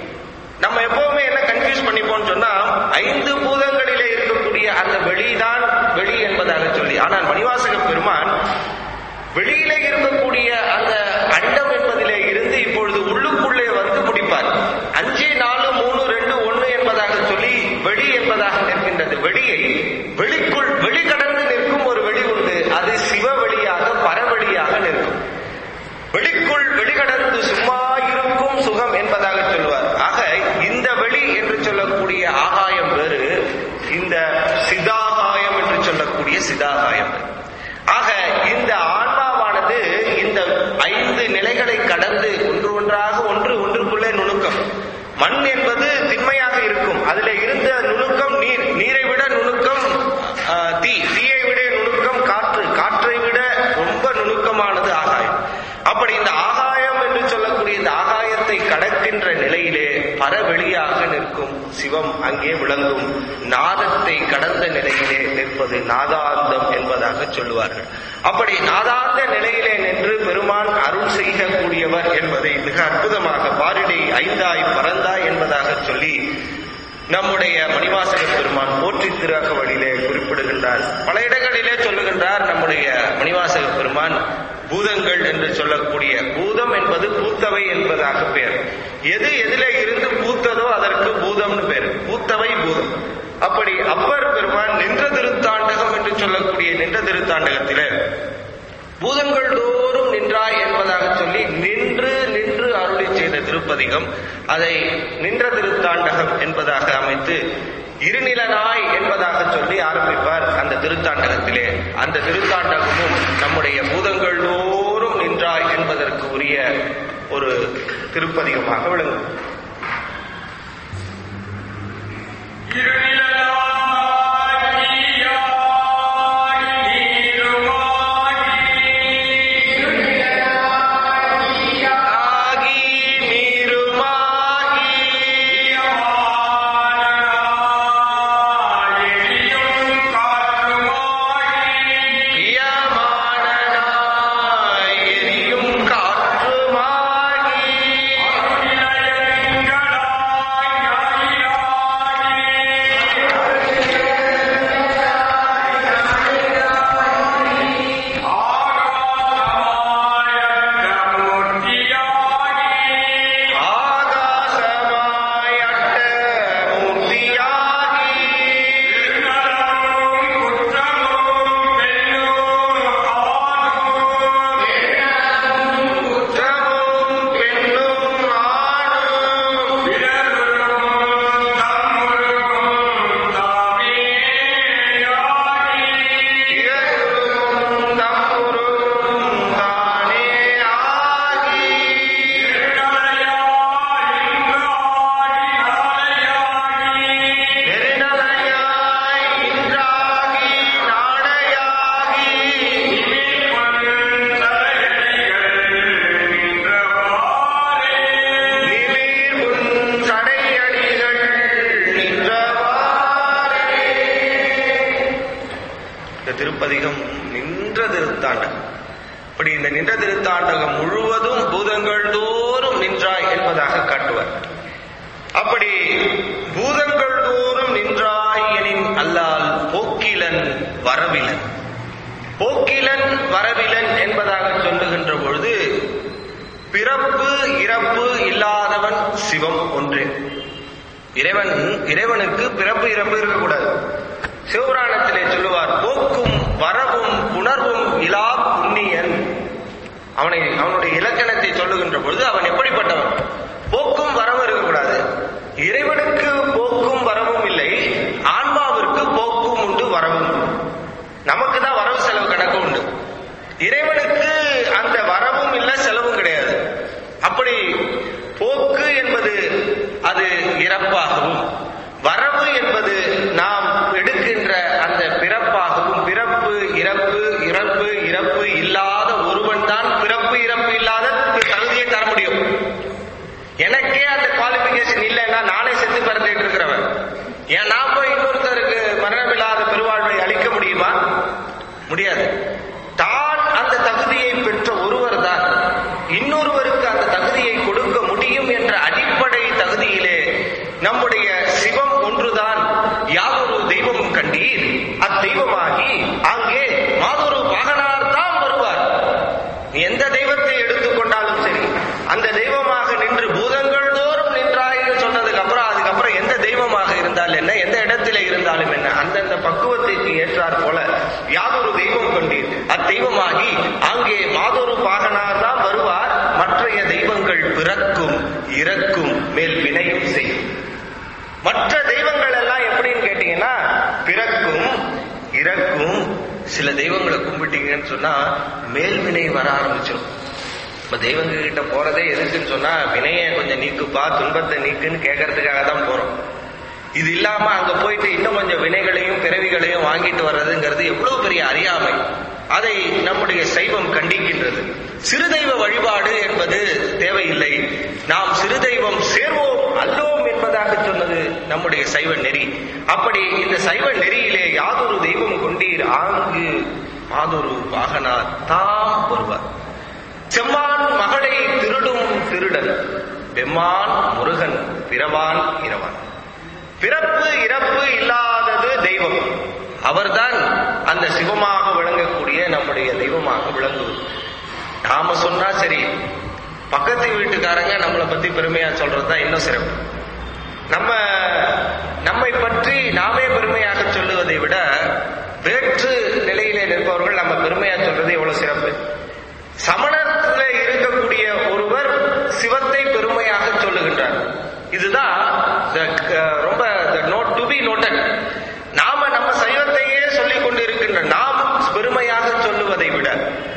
நம்ம எப்பவுமே என்ன கன்ஃபியூஸ் பண்ணிப்போம் சொன்னா ஐந்து பூதங்களிலே இருக்கக்கூடிய அந்த வெளிதான் வெளி என்பதாக சொல்லி ஆனால் மணிவாசக பெருமான் வெளியிலே இருக்கக்கூடிய அந்த அண்டம் என்பதிலே இருந்து இப்பொழுது உள்ளுக்குள்ளே வந்து முடிப்பார் அஞ்சு நாலு மூணு ரெண்டு ஒண்ணு என்பதாக சொல்லி வெளி என்பதாக நிற்கின்றது வெளியை வெளிக்குள் வெளி கடந்து நிற்கும் ஒரு வெளி உண்டு அது சிவ வெளியாக பரவெளியாக நிற்கும் வெளிக்குள் வெளிகடந்து சும்மா இருக்கும் சுகம் என்பதாக சொல்லுவார் ஆக இந்த வெளி என்று சொல்லக்கூடிய ஆகாயம் வேறு இந்த சிதாகாயம் என்று சொல்லக்கூடிய சிதாகாயம் வேறு. ஆக இந்த ஆன்மாவானது இந்த ஐந்து நிலைகளை கடந்து ஒன்று ஒன்றாக ஒன்று ஒன்றுக்குள்ளே நுணுக்கம் மண் என்பது திண்மையாக இருக்கும் அதுல இருந்த நுணுக்கம் நீர் நீரை விட நுணுக்கம் ஆஹ், தீ தீயை விட நுணுக்கம் காற்று காற்றை விட ரொம்ப நுணுக்கமானது ஆகாயம் அப்படி இந்த ஆகாயம் என்று சொல்லக்கூடிய இந்த ஆகாயத்தை கடக்கின்ற நிலையிலே பரவெளியாக நிற்கும் சிவம் அங்கே விளங்கும் நாதத்தை கடந்த நிலையிலே நிற்பது நாதாந்தம் என்பதாக சொல்லுவார்கள் அப்படி நாதாந்த நிலையிலே நின்று பெருமான் அருள் செய்யக்கூடியவர் என்பதை மிக அற்புதமாக பாரிடை ஐந்தாய் பறந்தாய் என்பதாக சொல்லி நம்முடைய மணிவாசக பெருமான் போற்றி திராக வழியிலே குறிப்பிடுகின்றார் பல இடங்களிலே சொல்லுகின்றார் நம்முடைய மணிவாசக பெருமான் பூதங்கள் என்று சொல்லக்கூடிய பூதம் என்பது பூத்தவை என்பதாக பெயர் எது எதிலே இருந்து பூத்ததோ அதற்கு பூதம்னு பேர் பூத்தவை பூதம் அப்படி அப்பர் பெருமான் நின்ற திருத்தாண்டகம் என்று சொல்லக்கூடிய நின்ற திருத்தாண்டகத்திலே பூதங்கள் தோறும் நின்றாய் என்பதாக சொல்லி நின்று நின்று அருளி செய்த திருப்பதிகம் அதை நின்ற திருத்தாண்டகம் என்பதாக அமைத்து இருநிலனாய் என்பதாக சொல்லி ஆரம்பிப்பார் அந்த திருத்தாண்டகத்திலே அந்த திருத்தாண்டகமும் நம்முடைய பூதங்கள் தோறும் நின்றாய் என்பதற்கு உரிய ஒரு திருப்பதிகமாக விளங்கும் ஆகி நீருமாகி பிரியமானனாய் எரியும் காற்றுமாகி ஆகாசமாய் அட்ட மூர்த்தியாகி குற்றமும் பெண்ணும் ஆணும் இகழும் தம்புரும் தானே ஆகி நெருநலையாய் இன்றாகி நாடையாகி நிமிர் உன் சடையடிகள் நின்றவாறே இந்த திருப்பதிகம் நின்ற திருத்தாண்டகம் இப்படி இந்த நின்ற திருத்தாண்டகம் முழுவதும் பூதங்கள் தோறும் நின்றாய் என்பதாக காட்டுவார் அப்படி பூதங்கள் தோறும் நின்றாய் எனின் அல்லால் போக்கிலன் வரவிலன் போக்கிலன் வரவிலன் என்பதாக சொல்லுகின்ற பொழுது பிறப்பு இறப்பு இல்லாதவன் சிவம் ஒன்றே இறைவன் இறைவனுக்கு பிறப்பு இறப்பு இருக்கக்கூடாது சிவபுராணத்திலே சொல்லுவார் போக்கும் வரவும் புணர்வும் இலா புண்ணியன் அவனை அவனுடைய இலக்கணத்தை சொல்லுகின்ற பொழுது அவன் எப்படிப்பட்டவன் போக்கும் வரவும் இருக்கக்கூடாது இறைவனுக்கு போக்கும் வரவும் இல்லை ஆன்மாவிற்கு போக்கும் உண்டு வரவும் உண்டு நமக்கு தான் வரவு செலவு கணக்கு உண்டு இறைவனுக்கு அந்த வரவும் இல்லை செலவும் கிடையாது அப்படி ஏன் நான் போய் இன்னொருத்தருக்கு மரணமில்லாத பெருவாழ்வை அளிக்க முடியுமா முடியாது தான் அந்த தகுதியை பெற்ற ஒருவர் தான் இன்னொருவருக்கு அந்த தகுதியை கொடுக்க முடியும் என்ற அடிப்படை தகுதியிலே நம்முடைய சிவம் ஒன்றுதான் யாதொரு தெய்வமும் கண்டீர் அத்தெய்வமாகி அங்கே மாதொரு வாகனார் தான் வருவார் நீ எந்த தெய்வத்தை எடுத்துக்கொண்டாலும் சரி அந்த தெய்வமாக நின்று பூதங்கள் தோறும் நின்றாய்னு சொன்னதுக்கு அப்புறம் அதுக்கப்புறம் எந்த தெய்வமாக இருந்தால் என்ன எந்த இடத்திலே இருந்தாலும் என்ன அந்தந்த பக்குவத்திற்கு ஏற்றார் போல யாதொரு தெய்வம் கொண்டீர் அத்தெய்வமாகி அங்கே மாதொரு பாகனார் தான் வருவார் மற்றைய தெய்வங்கள் பிறக்கும் இறக்கும் மேல் வினையும் செய்யும் மற்ற தெய்வங்கள் எல்லாம் எப்படின்னு கேட்டீங்கன்னா பிறக்கும் இறக்கும் சில தெய்வங்களை கும்பிட்டீங்கன்னு சொன்னா மேல்வினை வர ஆரம்பிச்சிடும் இப்ப தெய்வங்க கிட்ட போறதே எதுக்குன்னு சொன்னா வினையை கொஞ்சம் நீக்குப்பா துன்பத்தை நீக்குன்னு கேட்கறதுக்காக தான் போறோம் இது இல்லாம அங்க போயிட்டு இன்னும் கொஞ்சம் வினைகளையும் பிறவிகளையும் வாங்கிட்டு வர்றதுங்கிறது எவ்வளவு பெரிய அறியாமை அதை நம்முடைய சைவம் கண்டிக்கின்றது சிறு தெய்வ வழிபாடு என்பது தேவையில்லை நாம் சிறு தெய்வம் சேர்வோம் அல்லோம் என்பதாக சொன்னது நம்முடைய சைவ நெறி அப்படி இந்த சைவ நெறியிலே யாதொரு தெய்வம் கொண்டீர் ஆங்கு மாதொரு வாகனார் தாம் வருவார் செம்மான் மகளை திருடும் திருடன் பெம்மான் முருகன் பிறவான் இரவான் பிறப்பு இறப்பு இல்லாதது தெய்வம் அவர்தான் அந்த சிவமாக விளங்கக்கூடிய நம்முடைய தெய்வமாக விளங்குவது நாம சொன்னா சரி பக்கத்து வீட்டுக்காரங்க நம்மளை பத்தி பெருமையா சொல்றதுதான் இன்னும் சிறப்பு நம்ம நம்மை பற்றி நாமே பெருமையாக சொல்லுவதை விட வேற்று நிலையிலே நிற்பவர்கள் நம்ம பெருமையா சொல்றது எவ்வளவு சிறப்பு சமணத்துல இருக்கக்கூடிய ஒருவர் சிவத்தை பெருமையாக சொல்லுகின்றார் இதுதான் the, uh, ரொம்ப நோட் டு பி நோட்டட் நாம நம்ம சைவத்தையே சொல்லிக் கொண்டிருக்கின்ற நாம் பெருமையாக சொல்லுவதை விட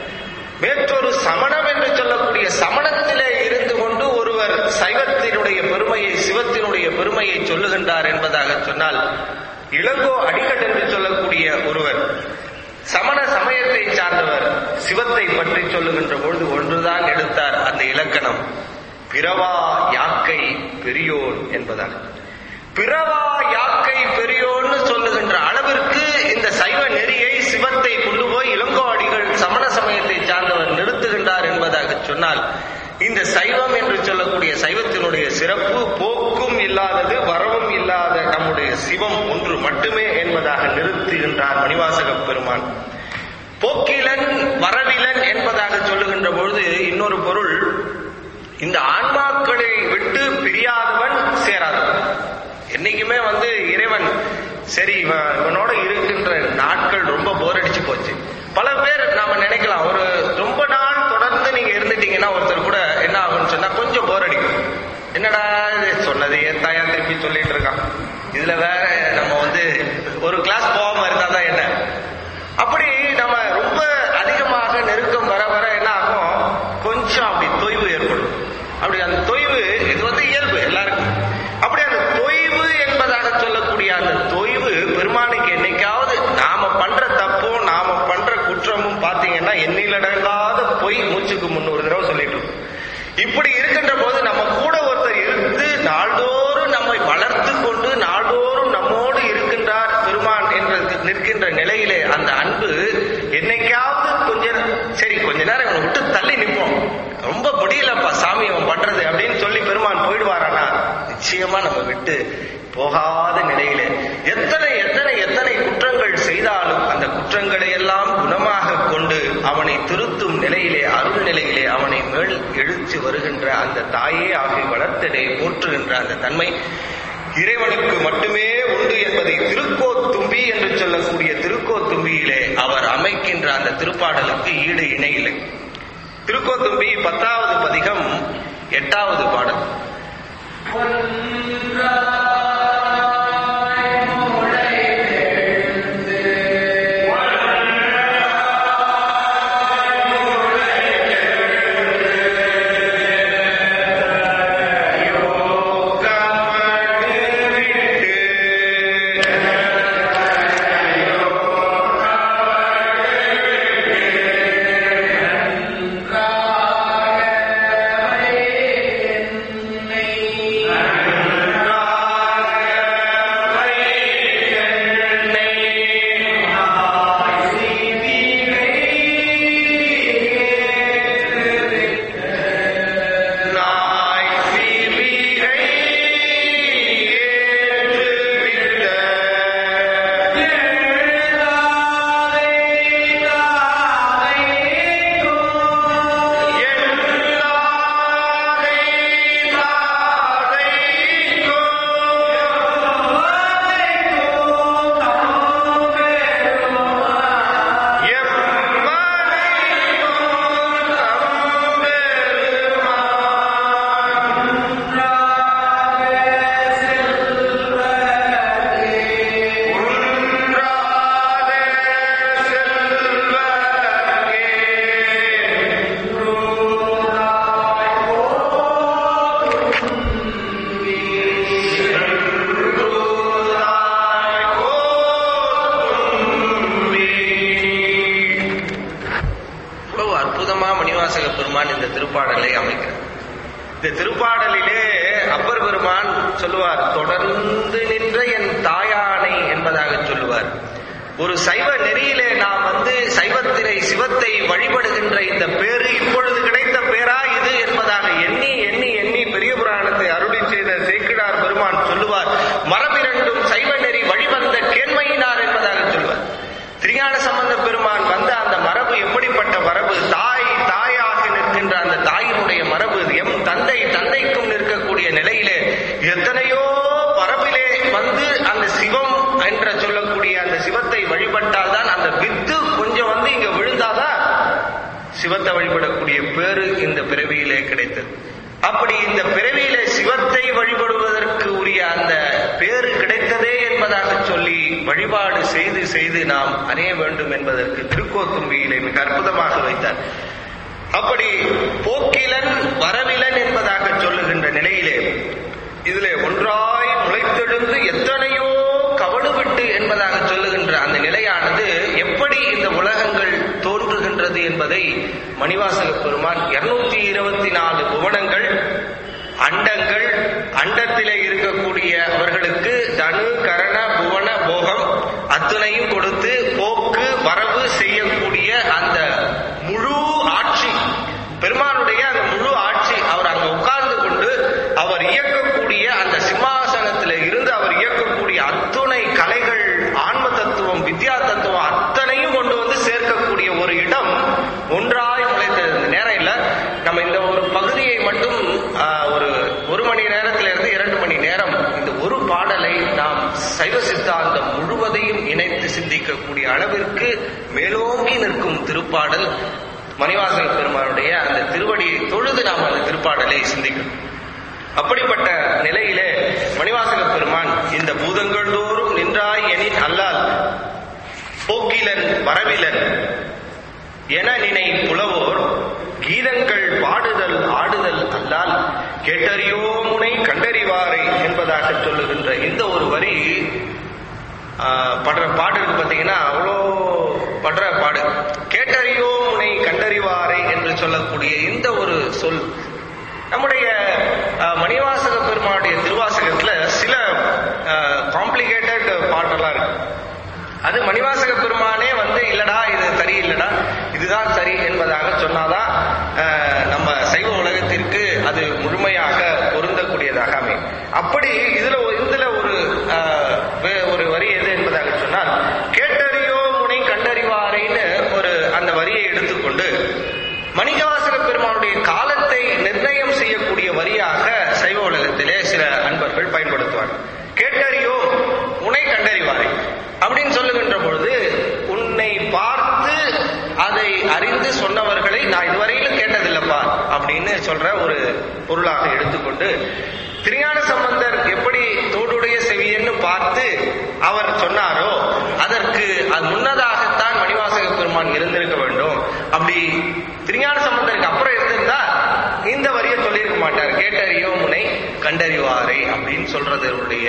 வேற்றொரு சமணம் என்று சொல்லக்கூடிய சமணத்திலே இருந்து கொண்டு ஒருவர் சைவத்தினுடைய பெருமையை சிவத்தினுடைய பெருமையை சொல்லுகின்றார் என்பதாக சொன்னால் இளங்கோ அடிகள் என்று சொல்லக்கூடிய ஒருவர் சமண சமயத்தை சார்ந்தவர் சிவத்தை பற்றி சொல்லுகின்ற பொழுது ஒன்றுதான் எடுத்தார் அந்த இலக்கணம் பிறவா யாக்கை பெரியோர் என்பதாக பிறவா யாக்கை பெரியோர்னு சொல்லுகின்ற அளவிற்கு இந்த சைவ நெறியை சிவத்தை கொண்டு போய் இளங்கோ அடிகள் சமண சமயத்தை சார்ந்தவர் நிறுத்துகின்றார் என்பதாக சொன்னால் இந்த சைவம் என்று சொல்லக்கூடிய சைவத்தினுடைய சிறப்பு போக்கும் இல்லாதது வரவும் இல்லாத நம்முடைய சிவம் ஒன்று மட்டுமே என்பதாக நிறுத்துகின்றார் மணிவாசக பெருமான் போக்கிலன் வரவிலன் என்பதாக சொல்லுகின்ற பொழுது இன்னொரு பொருள் இந்த ஆன்மாக்களை விட்டு பிரியாதவன் சேராதவன் என்னைக்குமே வந்து இறைவன் சரி இவன் இவனோட இருக்கின்ற நாட்கள் ரொம்ப போர் அடிச்சு போச்சு பல பேர் நாம நினைக்கலாம் ஒரு ரொம்ப நாள் தொடர்ந்து நீங்க இருந்துட்டீங்கன்னா ஒருத்தர் கூட என்ன ஆகும்னு சொன்னா கொஞ்சம் போர் அடிக்கும் என்னடா இது சொன்னது ஏன் தாயா திருப்பி சொல்லிட்டு இருக்கான் இதுல வேற நம்ம வந்து ஒரு கிளாஸ் போகாம இருந்தாதான் என்ன அப்படி நம்ம ரொம்ப அதிகமாக நெருக்கம் வர வர என்ன ஆகும் கொஞ்சம் அப்படி தொய்வு ஏற்படும் அப்படி அந்த தொய்வு இது வந்து இயல்பு எல்லாருக்கும் அப்படி அந்த தொய்வு என்பதாக சொல்லக்கூடிய அந்த தொய்வு பெருமானுக்கு என்னைக்காவது நாம பண்ற தப்பும் நாம பண்ற குற்றமும் பாத்தீங்கன்னா எண்ணிலடங்காத பொய் மூச்சுக்கு முன்னூறு தடவை சொல்லிட்டு இருக்கும். இப்படி இருக்கின்ற போது நம்ம கூட ஒருத்தர் இருந்து நாள்தோறும் நம்மை வளர்த்து கொண்டு நாள்தோறும் நம்மோடு இருக்கின்றார் பெருமான் என்று நிற்கின்ற நிலையிலே அந்த அன்பு என்னைக்காவது கொஞ்ச சரி கொஞ்ச நேரம் இவனை விட்டு தள்ளி நிற்போம் ரொம்ப முடியலப்பா சாமி அவன் பண்றது அப்படின்னு சொல்லி பெருமான் போயிடுவாரானா நிச்சயமா நம்ம விட்டு போகாத நிலையிலே எத்தனை எத்தனை எத்தனை குற்றங்கள் செய்தாலும் அந்த குற்றங்களை எல்லாம் குணமாக கொண்டு அவனை திருத்தும் நிலையிலே அருள் நிலையிலே அவனை மேல் எழுச்சி வருகின்ற அந்த தாயே ஆகி வளர்த்தனை போற்றுகின்ற அந்த தன்மை இறைவனுக்கு மட்டுமே உண்டு என்பதை திருக்கோத்தும்பி என்று சொல்லக்கூடிய திருக்கோத்தும்பியிலே அவர் அமைக்கின்ற அந்த திருப்பாடலுக்கு ஈடு இணையில்லை திருக்கோத்தும்பி பத்தாவது பதிகம் எட்டாவது பாடல் நன்றாக இந்த திருப்பாடலிலே அப்பர் பெருமான் சொல்லுவார் தொடர்ந்து நின்ற என் தாயானை என்பதாக சொல்லுவார் ஒரு சைவ நெறியிலே நாம் வந்து சைவத்தினை சிவத்தை வழிபடுகின்ற இந்த பேரு இப்பொழுது கிடைத்த பேரா இது என்பதாக எண்ணி எண்ணி எண்ணி பெரிய புராணத்தை அருளி செய்த சேக்கிடார் பெருமான் சொல்லுவார் மரபிரண்டும் சைவ நெறி வழிவந்த கேண்மையினார் என்பதாக சொல்வார் திருஞான சம்பந்த பெருமான் வந்த அந்த மரபு எப்படிப்பட்ட மரபு தாய் தாயாக நிற்கின்ற அந்த தாயினுடைய மரபு எம் தந்தை தந்தைக்கும் நிற்கக்கூடிய நிலையிலே எத்தனையோ மரபிலே வந்து அந்த சிவம் என்ற சொல்லக்கூடிய அந்த சிவத்தை வழிபட்டால் தான் அந்த வித்து கொஞ்சம் வந்து இங்க விழுந்தாதான் சிவத்தை வழிபடக்கூடிய பேரு இந்த பிறவியிலே கிடைத்தது அப்படி இந்த பிறவியிலே சிவத்தை வழிபடுவதற்கு உரிய அந்த பேரு கிடைத்ததே என்பதாக சொல்லி வழிபாடு செய்து செய்து நாம் அணைய வேண்டும் என்பதற்கு திருக்கோத்தும்பியிலே மிக அற்புதமாக வைத்தார் அப்படி போக்கிலன் வரவிலன் என்பதாக சொல்லுகின்ற நிலையிலே இதிலே ஒன்றாய் முளைத்தெழுந்து எத்தனையோ கவடுவிட்டு என்பதாக சொல்லுகின்ற அந்த நிலையானது எப்படி இந்த உலகங்கள் தோன்றுகின்றது என்பதை மணிவாசக பெருமான் இருநூத்தி இருபத்தி நாலு புவனங்கள் அண்டங்கள் அண்டத்திலே இருக்கக்கூடிய அவர்களுக்கு தனு கரண புவன போகம் அத்துணையும் கொடுத்து போக்கு வரவு செய்யக்கூடிய அந்த முழு ஆட்சி பெருமானுடைய அந்த முழு ஆட்சி அவர் அங்க உட்கார்ந்து கொண்டு அவர் இயக்கக்கூடிய அந்த சிம்மாசனத்தில் இருந்து அவர் இயக்கக்கூடிய அத்துணை கலைகள் ஆன்ம தத்துவம் வித்யா தத்துவம் அத்தனையும் கொண்டு வந்து சேர்க்கக்கூடிய ஒரு இடம் ஒன்றாய் முளைத்தது நேரம் இல்ல நம்ம இந்த ஒரு பகுதியை மட்டும் ஆஹ், ஒரு ஒரு மணி நேரத்திலிருந்து இரண்டு மணி நேரம் இந்த ஒரு பாடலை நாம் சைவ சித்தாந்தம் முழுவதையும் இணைத்து சிந்திக்கக்கூடிய அளவிற்கு மேலோங்கி நிற்கும் திருப்பாடல் மணிவாசக பெருமானுடைய அந்த திருவடியை தொழுது நாம் அந்த திருப்பாடலை சிந்திக்கணும் அப்படிப்பட்ட நிலையிலே மணிவாசக பெருமான் இந்த பூதங்கள் தோறும் நின்றாய் எனின் அல்லால் போக்கிலன் வரவிலன் என நினை புலவோர் கீதங்கள் பாடுதல் ஆடுதல் அல்லால் கேட்டறியோ முனை கண்டறிவாரை என்பதாக சொல்லுகின்ற இந்த ஒரு வரி ஆஹ், படுற பாட்டு இருக்கு பார்த்தீங்கன்னா அவ்வளோ படுற பாடு கேட்டறியோ முனை கண்டறிவாரை என்று சொல்லக்கூடிய இந்த ஒரு சொல் நம்முடைய ஆஹ், மணிவாசக பெருமானுடைய திருவாசகத்துல சில காம்ப்ளிகேட்டட் பாட்டெல்லாம் இருக்கு அது மணிவாசக பெருமானே வந்து இல்லடா இது சரி இல்லடா இதுதான் சரி என்பதாக சொன்னாதான் ஆஹ், நம்ம சைவ உலகத்திற்கு அது முழுமையாக பொருந்தக்கூடியதாக அமையும் அப்படி இதுல ஒரு- இதுல ஒரு ஆஹ், வே- ஒரு வரி எது என்பதாக சொன்னால் கேட்டறியோ முனை கண்டறிவாரைன்னு ஒரு அந்த வரியை எடுத்துக்கொண்டு மணிவாசக பெருமானுடைய காலத்தை நிர்ணயம் செய்யக்கூடிய வரியாக சைவ உலகத்திலே சில அன்பர்கள் பயன்படுத்துவார்கள் கேட்டறியோ உனை கண்டறிவாரை அப்படின்னு சொல்லுகின்ற பொழுது உன்னை பார்த்து அதை அறிந்து சொன்னவர்களை நான் இதுவரையிலும் கேட்டதில்லப்பா அப்படின்னு சொல்ற ஒரு பொருளாக எடுத்துக்கொண்டு திருஞான சம்பந்தர் எப்படி தோடுடைய செவியன்னு பார்த்து அவர் சொன்னாரோ அதற்கு அது முன்னதாகத்தான் மணிவாசக பெருமான் இருந்திருக்க வேண்டும் அப்படி திருஞான சம்பந்தருக்கு அப்புறம் இருந்திருந்தா இந்த வரியை சொல்லியிருக்க மாட்டார் கேட்டறியோ முனை கண்டறிவாரை அப்படின்னு சொல்றது அவருடைய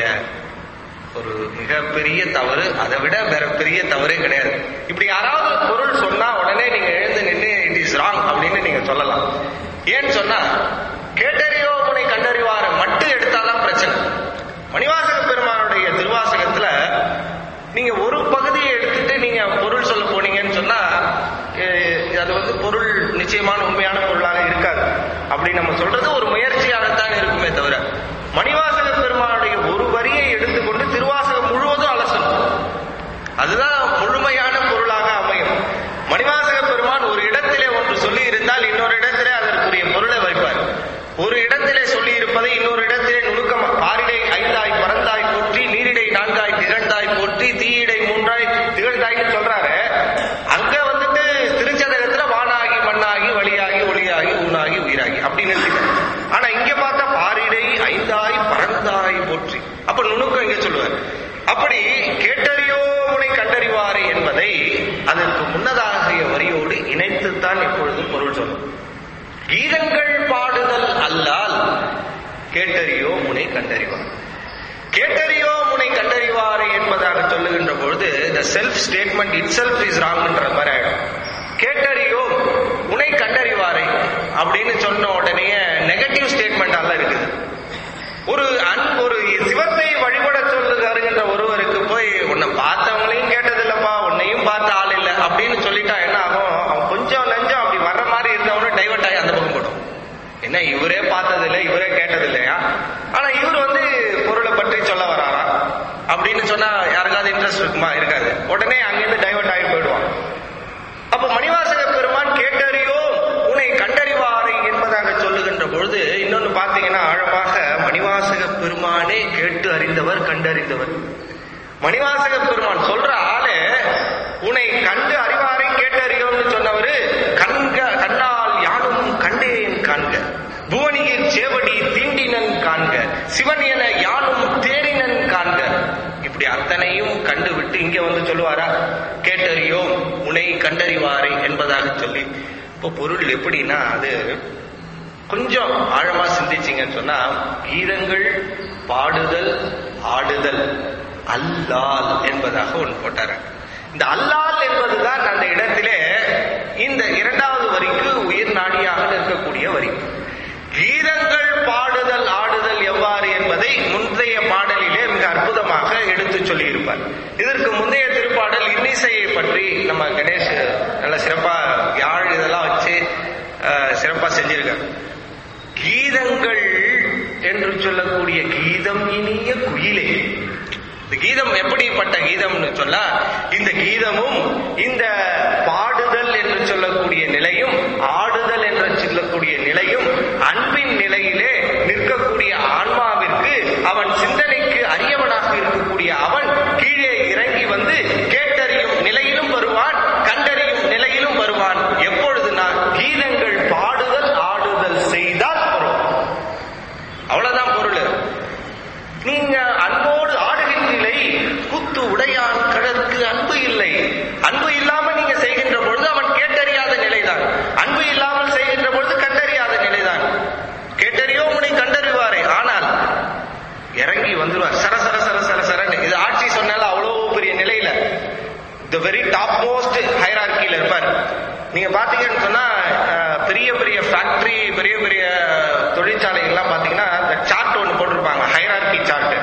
ஒரு மிகப்பெரிய தவறு அதை விட வேற பெரிய தவறே கிடையாது இப்படி யாராவது ஒரு பொருள் சொன்னா உடனே நீங்க எழுந்து நின்று இட் இஸ் ராங் அப்படின்னு நீங்க சொல்லலாம் ஏன்னு சொன்னா கேட்டறியோ முனை கண்டறிவாரை மட்டும் எடுத்தாதான் பிரச்சனை மணிவாசக பெருமானுடைய திருவாசகத்துல நீங்க ஒரு பகுதியை எடுத்துட்டு நீங்க பொருள் சொல்ல போனீங்கன்னு சொன்னா அஹ், அது வந்து பொருள் நிச்சயமான உண்மையான பொருளாக இருக்காது அப்படி நம்ம சொல்றது ஒரு முயற்சியாகத்தான் இருக்குமே தவிர மணிவாசக பெருமானுடைய ஒரு வரியை எடுத்துக்கொண்டு திருவாசகம் முழுவதும் அலசணும் அதுதான் முழுமையான பொருளாக அமையும் மணிவாசக பெருமான் ஒரு இடத்திலே ஒன்று சொல்லி இருந்தால் இன்னொரு இடத்திலே அதற்குரிய பொருளை வைப்பார் ஒரு இடத்திலே சொல்லி இருப்பதை இன்னொரு இடத்திலே நுணுக்கம் பாரிடை ஐந்தாய் பறந்தாய் போற்றி நீரிடை நான்காய் திகழ்ந்தாய் போற்றி தீயிடை மூன்றாய் திகழ்ந்தாய்னு சொல்றாரு அங்க வந்துட்டு திருச்சதகத்துல வானாகி மண்ணாகி வழியாகி ஒளியாகி ஊனாகி உயிராகி அப்படின்னு நிறுத்திட்டார் ஆனா இங்க பார்த்தா பாரிடை ஐந்தாய் பறந்தாய் போற்றி அப்ப நுணுக்கம் இங்க சொல்லுவார் அப்படி கேட்டறியோ உனை கண்டறிவாரை என்பதை அதற்கு முன்னதாகிய வரியோடு இணைத்துத்தான் எப்பொழுதும் பொருள் சொல்லும் கீதங்கள் பாடுதல் அல்லால் கேட்டறியோ முனை கண்டறிவார் கேட்டறியோ முனை கண்டறிவாரை என்பதாக சொல்லுகின்ற பொழுது the self statement itself is ராங்ன்ற மாதிரி ஆயிடும் கேட்டறியோ உனை கண்டறிவாரை அப்படின்னு சொன்ன உடனே நெகட்டிவ் ஸ்டேட்மெண்ட் ஒரு அன் ஒரு சிவத்தை வழிபட சொல்லுகிறாருங்கிற ஒருவருக்கு போய் உன்னை பார்த்தவங்களையும் கேட்டதில்லப்பா உன்னையும் பார்த்த ஆள் இல்லை அப்படின்னு சொல்லிட்டா என்ன ஆகும் அவன் கொஞ்சம் நஞ்சம் அப்படி வர்ற மாதிரி இருந்தவனும் டைவர்ட் ஆகி அந்த பக்கம் போடும் என்ன இவரே பார்த்ததில்லை இவரே கேட்டதில்லையா ஆனா இவர் வந்து பொருளை பற்றி சொல்ல வராரா அப்படின்னு சொன்னா யாருக்காவது இன்ட்ரெஸ்ட் இருக்குமா இருக்காது உடனே அங்கிருந்து டைவர்ட் ஆகி போயிடுவான் அப்ப மணிவாசக பெருமான் கேட்டறியோ உன்னை கண்டறிவாரை என்பதாக சொல்லுகின்ற பொழுது இன்னொன்னு பாத்தீங்கன்னா ஆழமாக மணிவாசக பெருமானே கேட்டு அறிந்தவர் கண்டறிந்தவர் மணிவாசக பெருமான் சொல்ற ஆளு உன்னை கண்டு அறிவாரை கேட்டறியோன்னு சொன்னவரு கண்க கண்ணால் யானும் கண்டேன் காண்க புவனியில் சேவடி தீண்டினன் காண்க சிவன் என யானும் தேறினன் காண்க இப்படி அத்தனையும் கண்டுவிட்டு இங்க வந்து சொல்லுவாரா கேட்டறியோம் உனை கண்டறிவாரை என்பதாக சொல்லி இப்போ பொருள் எப்படின்னா அது கொஞ்சம் ஆழமா சிந்திச்சீங்கன்னு சொன்னா கீதங்கள் பாடுதல் ஆடுதல் அல்லால் என்பதாக ஒன்று போட்டாரு இந்த அல்லால் என்பதுதான் அந்த இடத்திலே இந்த இரண்டாவது வரிக்கு உயிர் நாடியாக இருக்கக்கூடிய வரி கீதங்கள் பாடுதல் ஆடுதல் எவ்வாறு என்பதை முந்தைய பாடலிலே மிக அற்புதமாக எடுத்து சொல்லியிருப்பார் இதற்கு முந்தைய திருப்பாடல் இன்னிசையை பற்றி நம்ம கணேஷ் நல்ல சிறப்பா யாழ் இதெல்லாம் வச்சு அஹ், சிறப்பா செஞ்சிருக்காரு கீதங்கள் என்று சொல்லக்கூடிய கீதம் இனிய குயிலே இந்த கீதம் எப்படிப்பட்ட கீதம்னு சொன்னா இந்த கீதமும் இந்த பாடுதல் என்று சொல்லக்கூடிய நிலையும் ஆடுதல் என்று சொல்லக்கூடிய நிலையும் அன்பின் நிலையிலே நிற்கக்கூடிய ஆன்மாவிற்கு அவன் சிந்தனைக்கு அரியவனாக இருக்கக்கூடிய அவன் கீழே இறங்கி வந்து கேட்டறியும் நிலையிலும் வருவான் கண்டறியும் நிலையிலும் வருவான் எப்பொழுதுனா கீதங்கள் பாடுதல் ஆடுதல் செய்தால் வரும் அவ்வளவுதான் பொருள் நீங்க அன்போடு ஆடுகின்றீலை கூத்து உடையான் கடற்கு அன்பு இல்லை அன்பு இல்லாம நீங்க செய்கின்ற பொழுது அவன் கேட்டறியாத நிலைதான் அன்பு இல்லாமல் செய்கின்ற பொழுது கண்டறியாத நிலைதான் கேட்டறியோ உன்னை கண்டறிவாரே ஆனால் இறங்கி வந்துருவார் சர சர சர சர சரன்னு இது ஆட்சி சொன்னால அவ்வளவு பெரிய நிலையில த வெரி டாப் மோஸ்ட் ஹைரார்கில இருப்பார் நீங்க பாத்தீங்கன்னு சொன்னா அஹ், பெரிய பெரிய ஃபேக்டரி பெரிய பெரிய தொழிற்சாலைகள்லாம் பாத்தீங்கன்னா இந்த சார்ட் ஒன்று போட்டிருப்பாங்க ஹைரார்கி சார்ட்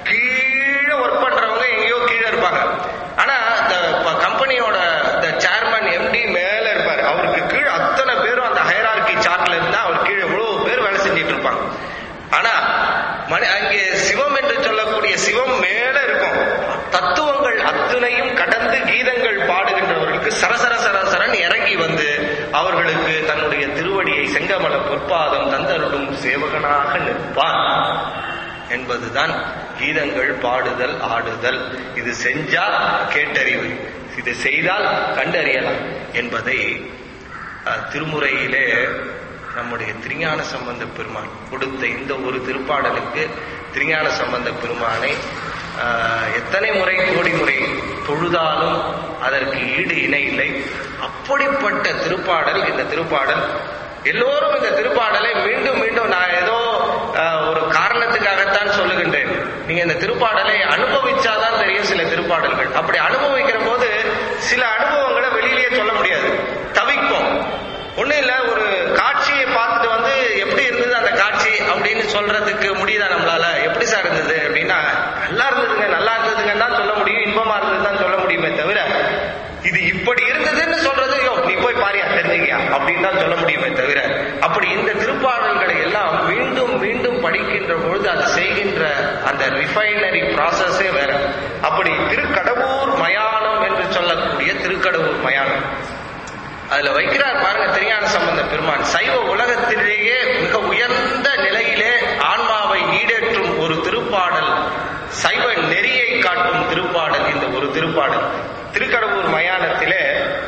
கீழே ஒர்க் பண்றவங்க எங்கேயோ கீழே இருப்பாங்க ஆனா இந்த கம்பெனியோட இந்த சேர்மன் எம்டி மேல இருப்பார் அவருக்கு கீழே அத்தனை பேரும் அந்த ஹைரார்கி சார்ட்ல இருந்தா அவர் கீழே எவ்வளவு பேர் வேலை செஞ்சிட்டு இருப்பாங்க ஆனா மனி அங்கே சிவம் என்று சொல்லக்கூடிய சிவம் மேல இருக்கும் தத்துவங்கள் அத்துணையும் கடந்து கீதங்கள் பாடுகின்றவர்களுக்கு சரசர சரசரன் இறங்கி வந்து அவர்களுக்கு தன்னுடைய திருவடியை செங்கமல பொற்பாதம் தந்தருடும் சேவகனாக நிற்பான் என்பதுதான் கீதங்கள் பாடுதல் ஆடுதல் இது செஞ்சால் கேட்டறிவு இது செய்தால் கண்டறியலாம் என்பதை அஹ், திருமுறையிலே நம்முடைய திருஞான சம்பந்த பெருமான் கொடுத்த இந்த ஒரு திருப்பாடலுக்கு திருஞான சம்பந்த பெருமானை ஆஹ், எத்தனை முறை கோடி முறை தொழுதாலும் அதற்கு ஈடு இணை இல்லை அப்படிப்பட்ட திருப்பாடல் இந்த திருப்பாடல் எல்லோரும் இந்த திருப்பாடலை மீண்டும் மீண்டும் நான் ஏதோ ஆஹ், ஒரு காரணத்துக்காகத்தான் சொல்லுகின்றேன் நீங்க இந்த திருப்பாடலை அனுபவிச்சாதான் தெரியும் சில திருப்பாடல்கள் அப்படி அனுபவிக்கிற போது சில அனுபவங்களை வெளியிலேயே சொல்ல முடியாது தவிக்கும் ஒண்ணும் இல்ல ஒரு காட்சியை பார்த்துட்டு வந்து எப்படி இருந்தது அந்த காட்சி அப்படின்னு சொல்றதுக்கு முடியுதா நம்மளால எப்படி சார் இருந்தது அப்படின்னா நல்லா இருந்ததுங்க நல்லா இருந்ததுங்கன்னு தான் சொல்ல முடியும் இன்பமா இருந்தது தான் சொல்ல முடியுமே தவிர இது இப்படி இருந்ததுன்னு சொல்றது யோ நீ போய் பாரியா தெரிஞ்சுக்கியா அப்படின்னு தான் சொல்ல முடியுமே தவிர அப்படி இந்த திருப்பாடல்களை எல்லாம் மீண்டும் மீண்டும் படிக்கின்ற பொழுது அது செய்கின்ற அந்த ரிஃபைனரி ப்ராசஸே வேற அப்படி திருக்கடவுர் மயானம் என்று சொல்லக்கூடிய திருக்கடவுர் மயானம் அதுல வைக்கிறார் பாருங்க திருஞான சம்பந்த பெருமான் சைவ உலகத்திலேயே மிக உயர்ந்த நிலையிலே ஆன்மாவை ஈடேற்றும் ஒரு திருப்பாடல் சைவ நெறியை காட்டும் திருப்பாடல் இந்த ஒரு திருப்பாடல் திருக்கடவுர் மயானத்திலே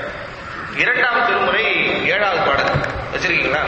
இரண்டாம் திருமுறை ஏழாவது பாடல் வச்சிருக்கீங்களா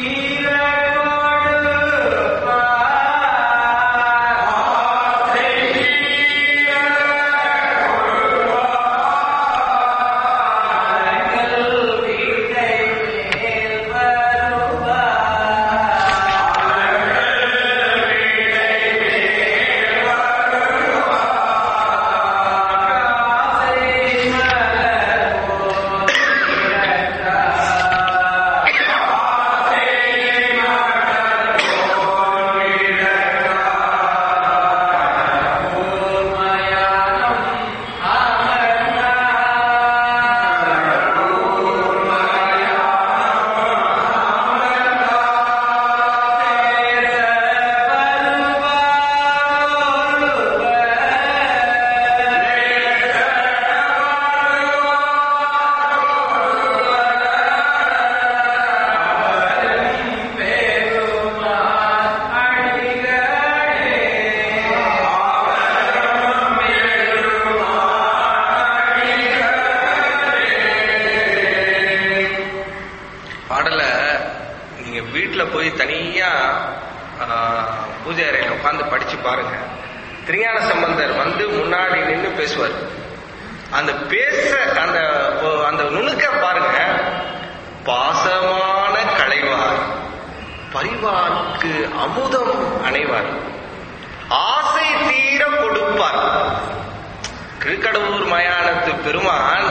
ஆ ஆஹ், பூஜை அறையில உட்காந்து படிச்சு பாருங்க திருஞான சம்பந்தர் வந்து முன்னாடி நின்று பேசுவார் அந்த பேச அந்த அந்த நுணுக்க பாருங்க பாசமான களைவார் பரிவார்க்கு அமுதம் அணைவார் ஆசை தீர கொடுப்பார் திருக்கடவுர் மயானத்து பெருமான்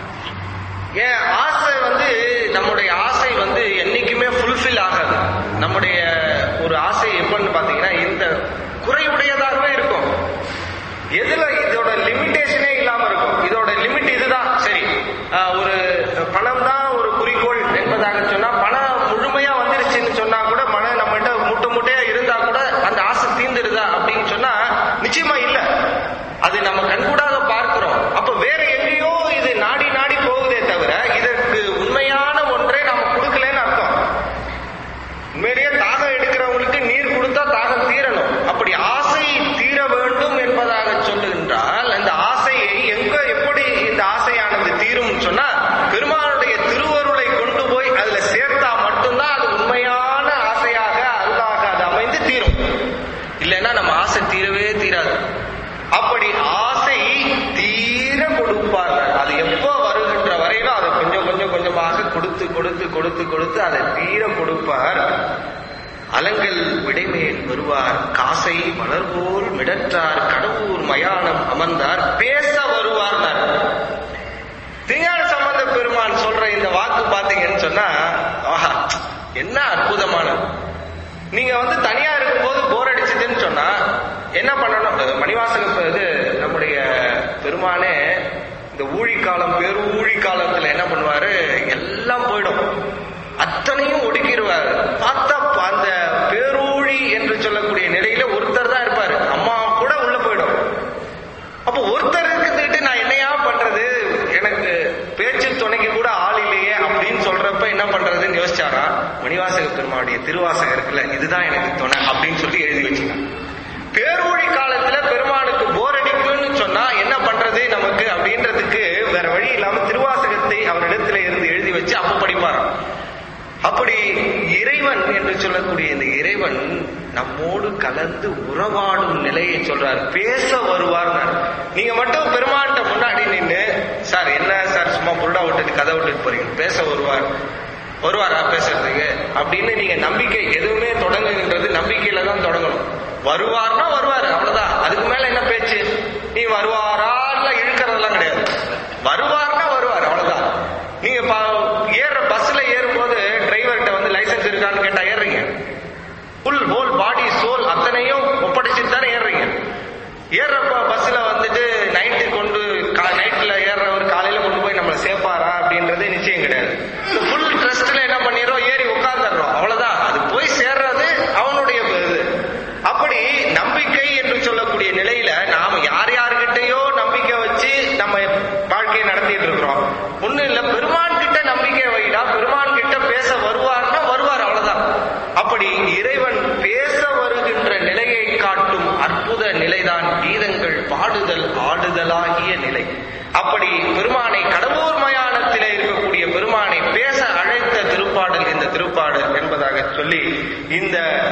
ஏன் ஆசை வந்து நம்முடைய ஆசை வந்து என்னைக்குமே ஃபுல்ஃபில் ஆகாது நம்முடைய ஒரு ஆசை எப்பன்னு பாத்தீங்கன்னா இந்த குறைவுடையதாகவே இருக்கும் எதுல இதோட லிமிட்டேஷனே இல்லாம இருக்கும் இதோட லிமிட் இதுதான் சரி ஆஹ் ஒரு பணம் தான் ஒரு குறிக்கோள் என்பதாக சொன்னா பணம் முழுமையா வந்துருச்சுன்னு சொன்னா கூட பணம் நம்மகிட்ட மூட்டை மூட்டையா இருந்தா கூட அந்த ஆசை தீந்துடுதா அப்படின்னு சொன்னா நிச்சயமா இல்ல அது நம்ம கண்கூடாக பார்க்கிறோம் அப்ப வேற எங்கேயோ இது நாடி நாடி போகுதே தவிர இதற்கு உண்மையான ஒன்றை நாம கொடுக்கலன்னு அர்த்தம் உண்மையிலேயே தாகம் எடுக்கிறவங்களுக்கு நீர் கொடுத்தா தாகம் தீரணும் அப்படி ஆசை தீர வேண்டும் என்பதாக சொல்லுகின்றால் அந்த ஆசையை எங்க எப்படி இந்த ஆசையானது தீரும் சொன்னா பெருமானுடைய திருவருளை கொண்டு போய் அதுல சேர்த்தா மட்டும்தான் அது உண்மையான ஆசையாக அருளாக அது அமைந்து தீரும் இல்லைன்னா நம்ம ஆசை தீரவே தீராது அப்படி ஆசை தீர கொடுப்பார்கள் அது எப்போ வருகின்ற வரையிலும் அதை கொஞ்சம் கொஞ்சம் கொஞ்சமாக கொடுத்து கொடுத்து கொடுத்து கொடுத்து அதை தீர கொடுப்பார் அலங்கல் விடைமேல் வருவார் காசை மலர்போல் மிடற்றார் கடவுர் மயானம் அமர்ந்தார் பேச வருவார்னார் திருஞான சம்பந்த பெருமான் சொல்ற இந்த வாக்கு பாத்தீங்கன்னு சொன்னா ஆஹா என்ன அற்புதமானது நீங்க வந்து தனியா இருக்கும்போது போர் அடிச்சதுன்னு சொன்னா என்ன பண்ணணும் மணிவாசக இது நம்முடைய பெருமானே இந்த ஊழிக்காலம் பெரு ஊழிக்காலத்துல என்ன பண்ணுவாரு எல்லாம் போயிடும் அத்தனையும் ஒடுக்கிடுவார் பார்த்தா அந்த பேரூழி என்று சொல்லக்கூடிய நிலையில ஒருத்தர் தான் இருப்பாரு அம்மா கூட உள்ள போயிடும் அப்போ ஒருத்தர் இருந்துட்டு நான் என்னையா பண்றது எனக்கு பேச்சு துணைக்கு கூட ஆள் இல்லையே அப்படின்னு சொல்றப்ப என்ன பண்றதுன்னு யோசிச்சாரா மணிவாசக பெருமாவுடைய திருவாசகம் இருக்குல்ல இதுதான் எனக்கு துணை அப்படின்னு சொல்லி எழுதி வச்சுக்கலாம் பேரூழி காலத்துல பெருமானுக்கு போர் அடிக்கும்னு சொன்னா என்ன பண்றது நமக்கு அப்படின்றதுக்கு வேற வழி இல்லாம திருவாசகத்தை அவரிடத்துல இருந்து எழுதி வச்சு அப்ப படிப்பாராம் அப்படி இறைவன் என்று சொல்லக்கூடிய இந்த இறைவன் நம்மோடு கலந்து உறவாடும் நிலையை சொல்றார் பேச வருவார் நீங்க மட்டும் பெருமான்கிட்ட முன்னாடி நின்று சார் என்ன சார் சும்மா புருடா விட்டுட்டு கதை விட்டுட்டு போறீங்க பேச வருவார் வருவாரா பேசுறதுக்கு அப்படின்னு நீங்க நம்பிக்கை எதுவுமே தொடங்குகின்றது நம்பிக்கையில தான் தொடங்கணும் வருவார்னா வருவார் அவ்வளவுதான் அதுக்கு மேல என்ன பேச்சு நீ வருவாரா இல்ல இழுக்கிறதெல்லாம் கிடையாது வருவார்னா வருவார் அவ்வளவுதான் நீங்க ப- ஏறுற பஸ்ல ஏறும்போது டிரைவர்கிட்ட வந்து லைசென்ஸ் இருக்கான்னு கேட்டா ஏறுறீங்க ஃபுல் ஹோல் பாடி சோல் அத்தனையும் ஒப்படைச்சிட்டு தானே ஏறுறீங்க ஏறுறப்ப பஸ்ல வந்துட்டு நைட்டு கொண்டு நைட்ல ஏறுறவர் காலையில கொண்டு போய் நம்மளை சேர்ப்பாரா அப்படின்றது நிச்சயம் கிடையாது இந்த ஃபுல் ட்ரஸ்ட்ல என்ன பண்ணிடுறோம் ஏறி உட்கார்ந்துடுறோம் அவ்வளவுதான் அது போய் சேர்றது அவனுடைய இது அப்படி நம்பிக்கை என்று சொல்லக்கூடிய நிலையில நாம யார் யாருக்கிட்டயோ நம்பிக்கை வச்சு நம்ம வாழ்க்கையை நடத்திட்டு இருக்கிறோம் ஒண்ணு இல்ல பெருமான் கிட்ட நம்பிக்கை வைடா பெருமான் கிட்ட பேச வருவார்னா வருவார் அவ்வளவுதான் அப்படி இறைவன் பேச வருகின்ற நிலையை காட்டும் அற்புத நிலைதான் கீதங்கள் பாடுதல் ஆடுதலாகிய நிலை அப்படி பெருமானை கடவுர் மயானத்திலே இருக்கக்கூடிய பெருமானை பேச அழைத்த திருப்பாடல் இந்த திருப்பாடல் என்பதாக சொல்லி இந்த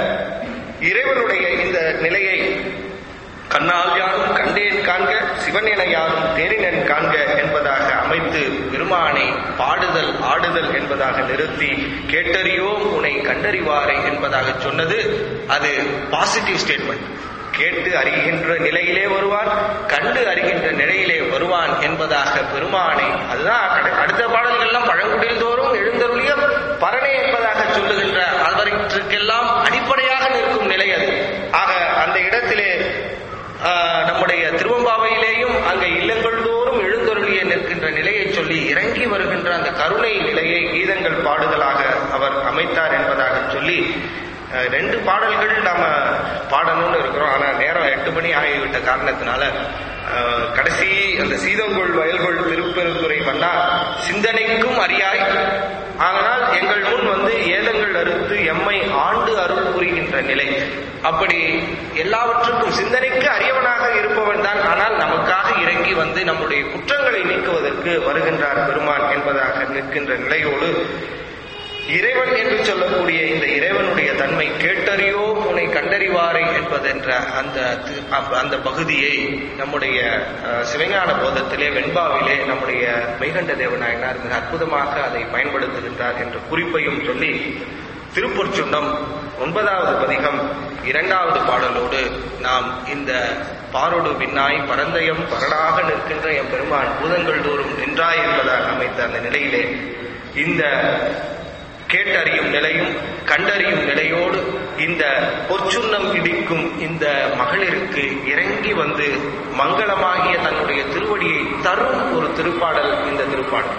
இறைவனுடைய இந்த நிலையை கண்ணால் யாரும் கண்டேன் காண்க சிவன் என யாரும் தேரினன் காண்க என்பதாக அமைத்து பெருமானை பாடுதல் ஆடுதல் என்பதாக நிறுத்தி கேட்டறியோம் உன்னை கண்டறிவாரை என்பதாக சொன்னது அது பாசிட்டிவ் ஸ்டேட்மெண்ட் கேட்டு அறிகின்ற நிலையிலே வருவான் கண்டு அறிகின்ற நிலையிலே வருவான் என்பதாக பெருமானை அதுதான் கட- அடுத்த பாடல்கள்லாம் பழங்குடியில் தோறும் எழுந்தருளிய பரணை என்பதாக சொல்லுகின்ற அவற்றுக்கெல்லாம் அடிப்படையாக நிற்கும் நிலை அது ஆக அந்த இடத்திலே ஆஹ், நம்முடைய திருவம்பாவையிலேயும் அங்க இல்லங்கள் தோறும் எழுந்தருளிய நிற்கின்ற நிலையை சொல்லி இறங்கி வருகின்ற அந்த கருணை நிலையை கீதங்கள் பாடுதலாக அவர் அமைத்தார் என்பதாக சொல்லி அஹ், ரெண்டு பாடல்கள் நாம பாடணும்னு இருக்கிறோம் ஆனா நேரம் எட்டு மணி ஆகிவிட்ட காரணத்தினால அஹ், கடைசி அந்த சீதங்கொள் வயல்கொள் திருப்பெருந்துறை மன்னா சிந்தனைக்கும் அறியாய் ஆனால் எங்கள் முன் வந்து ஏதங்கள் அறுத்து எம்மை ஆண்டு அருள் புரிகின்ற நிலை அப்படி எல்லாவற்றுக்கும் சிந்தனைக்கு அரியவனாக இருப்பவன் தான் ஆனால் நமக்காக இறங்கி வந்து நம்முடைய குற்றங்களை நீக்குவதற்கு வருகின்றார் பெருமான் என்பதாக நிற்கின்ற நிலையோடு இறைவன் என்று சொல்லக்கூடிய இந்த இறைவனுடைய தன்மை கேட்டறியோ உன்னை கண்டறிவாரை என்பதென்ற அந்த தி- அப்ப- அந்த பகுதியை நம்முடைய அஹ், சிவஞான போதத்திலே வெண்பாவிலே நம்முடைய மெய்கண்ட தேவநாயனார் மிக அற்புதமாக அதை பயன்படுத்துகின்றார் என்ற குறிப்பையும் சொல்லி திருப்பொற்சுண்டம் ஒன்பதாவது பதிகம் இரண்டாவது பாடலோடு நாம் இந்த பாரோடு பின்னாய் பரந்தயம் பரடாக நிற்கின்ற என் பெருமான் பூதங்கள் தோறும் நின்றாய் என்பதாக அமைத்த அந்த நிலையிலே இந்த கேட்டறியும் நிலையும் கண்டறியும் நிலையோடு இந்த பொற்சுண்ணம் இடிக்கும் இந்த மகளிருக்கு இறங்கி வந்து மங்களமாகிய தன்னுடைய திருவடியை தரும் ஒரு திருப்பாடல் இந்த திருப்பாடல்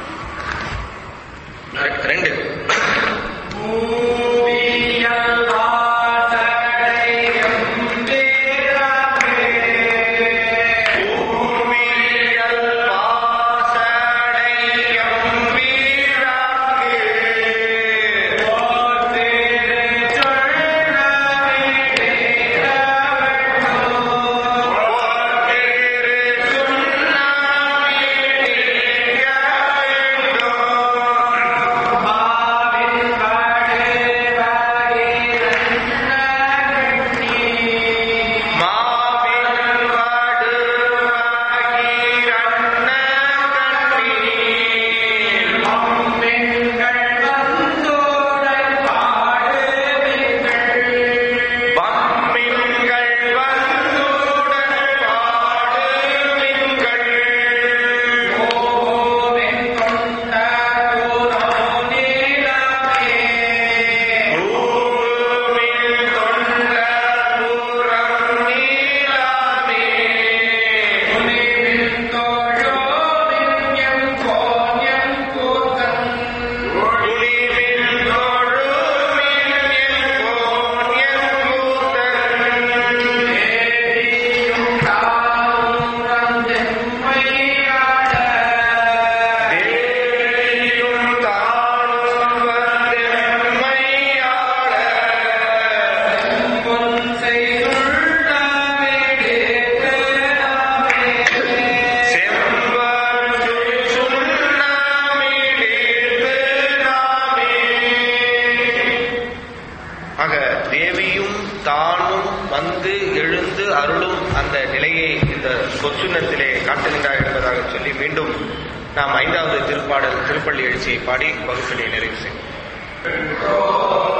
ரெ- ரெண்டு பூமியல் வாசடையம் வீராங்கு ஆக தேவியும் தானும் வந்து எழுந்து அருளும் அந்த நிலையை இந்த சொற்சுண்ணத்திலே காட்டுகின்றார் என்பதாக சொல்லி மீண்டும் நாம் ஐந்தாவது திருப்பாடல் திருப்பள்ளி எழுச்சியை பாடி வகுப்பினை நிறைவு செய்வோம்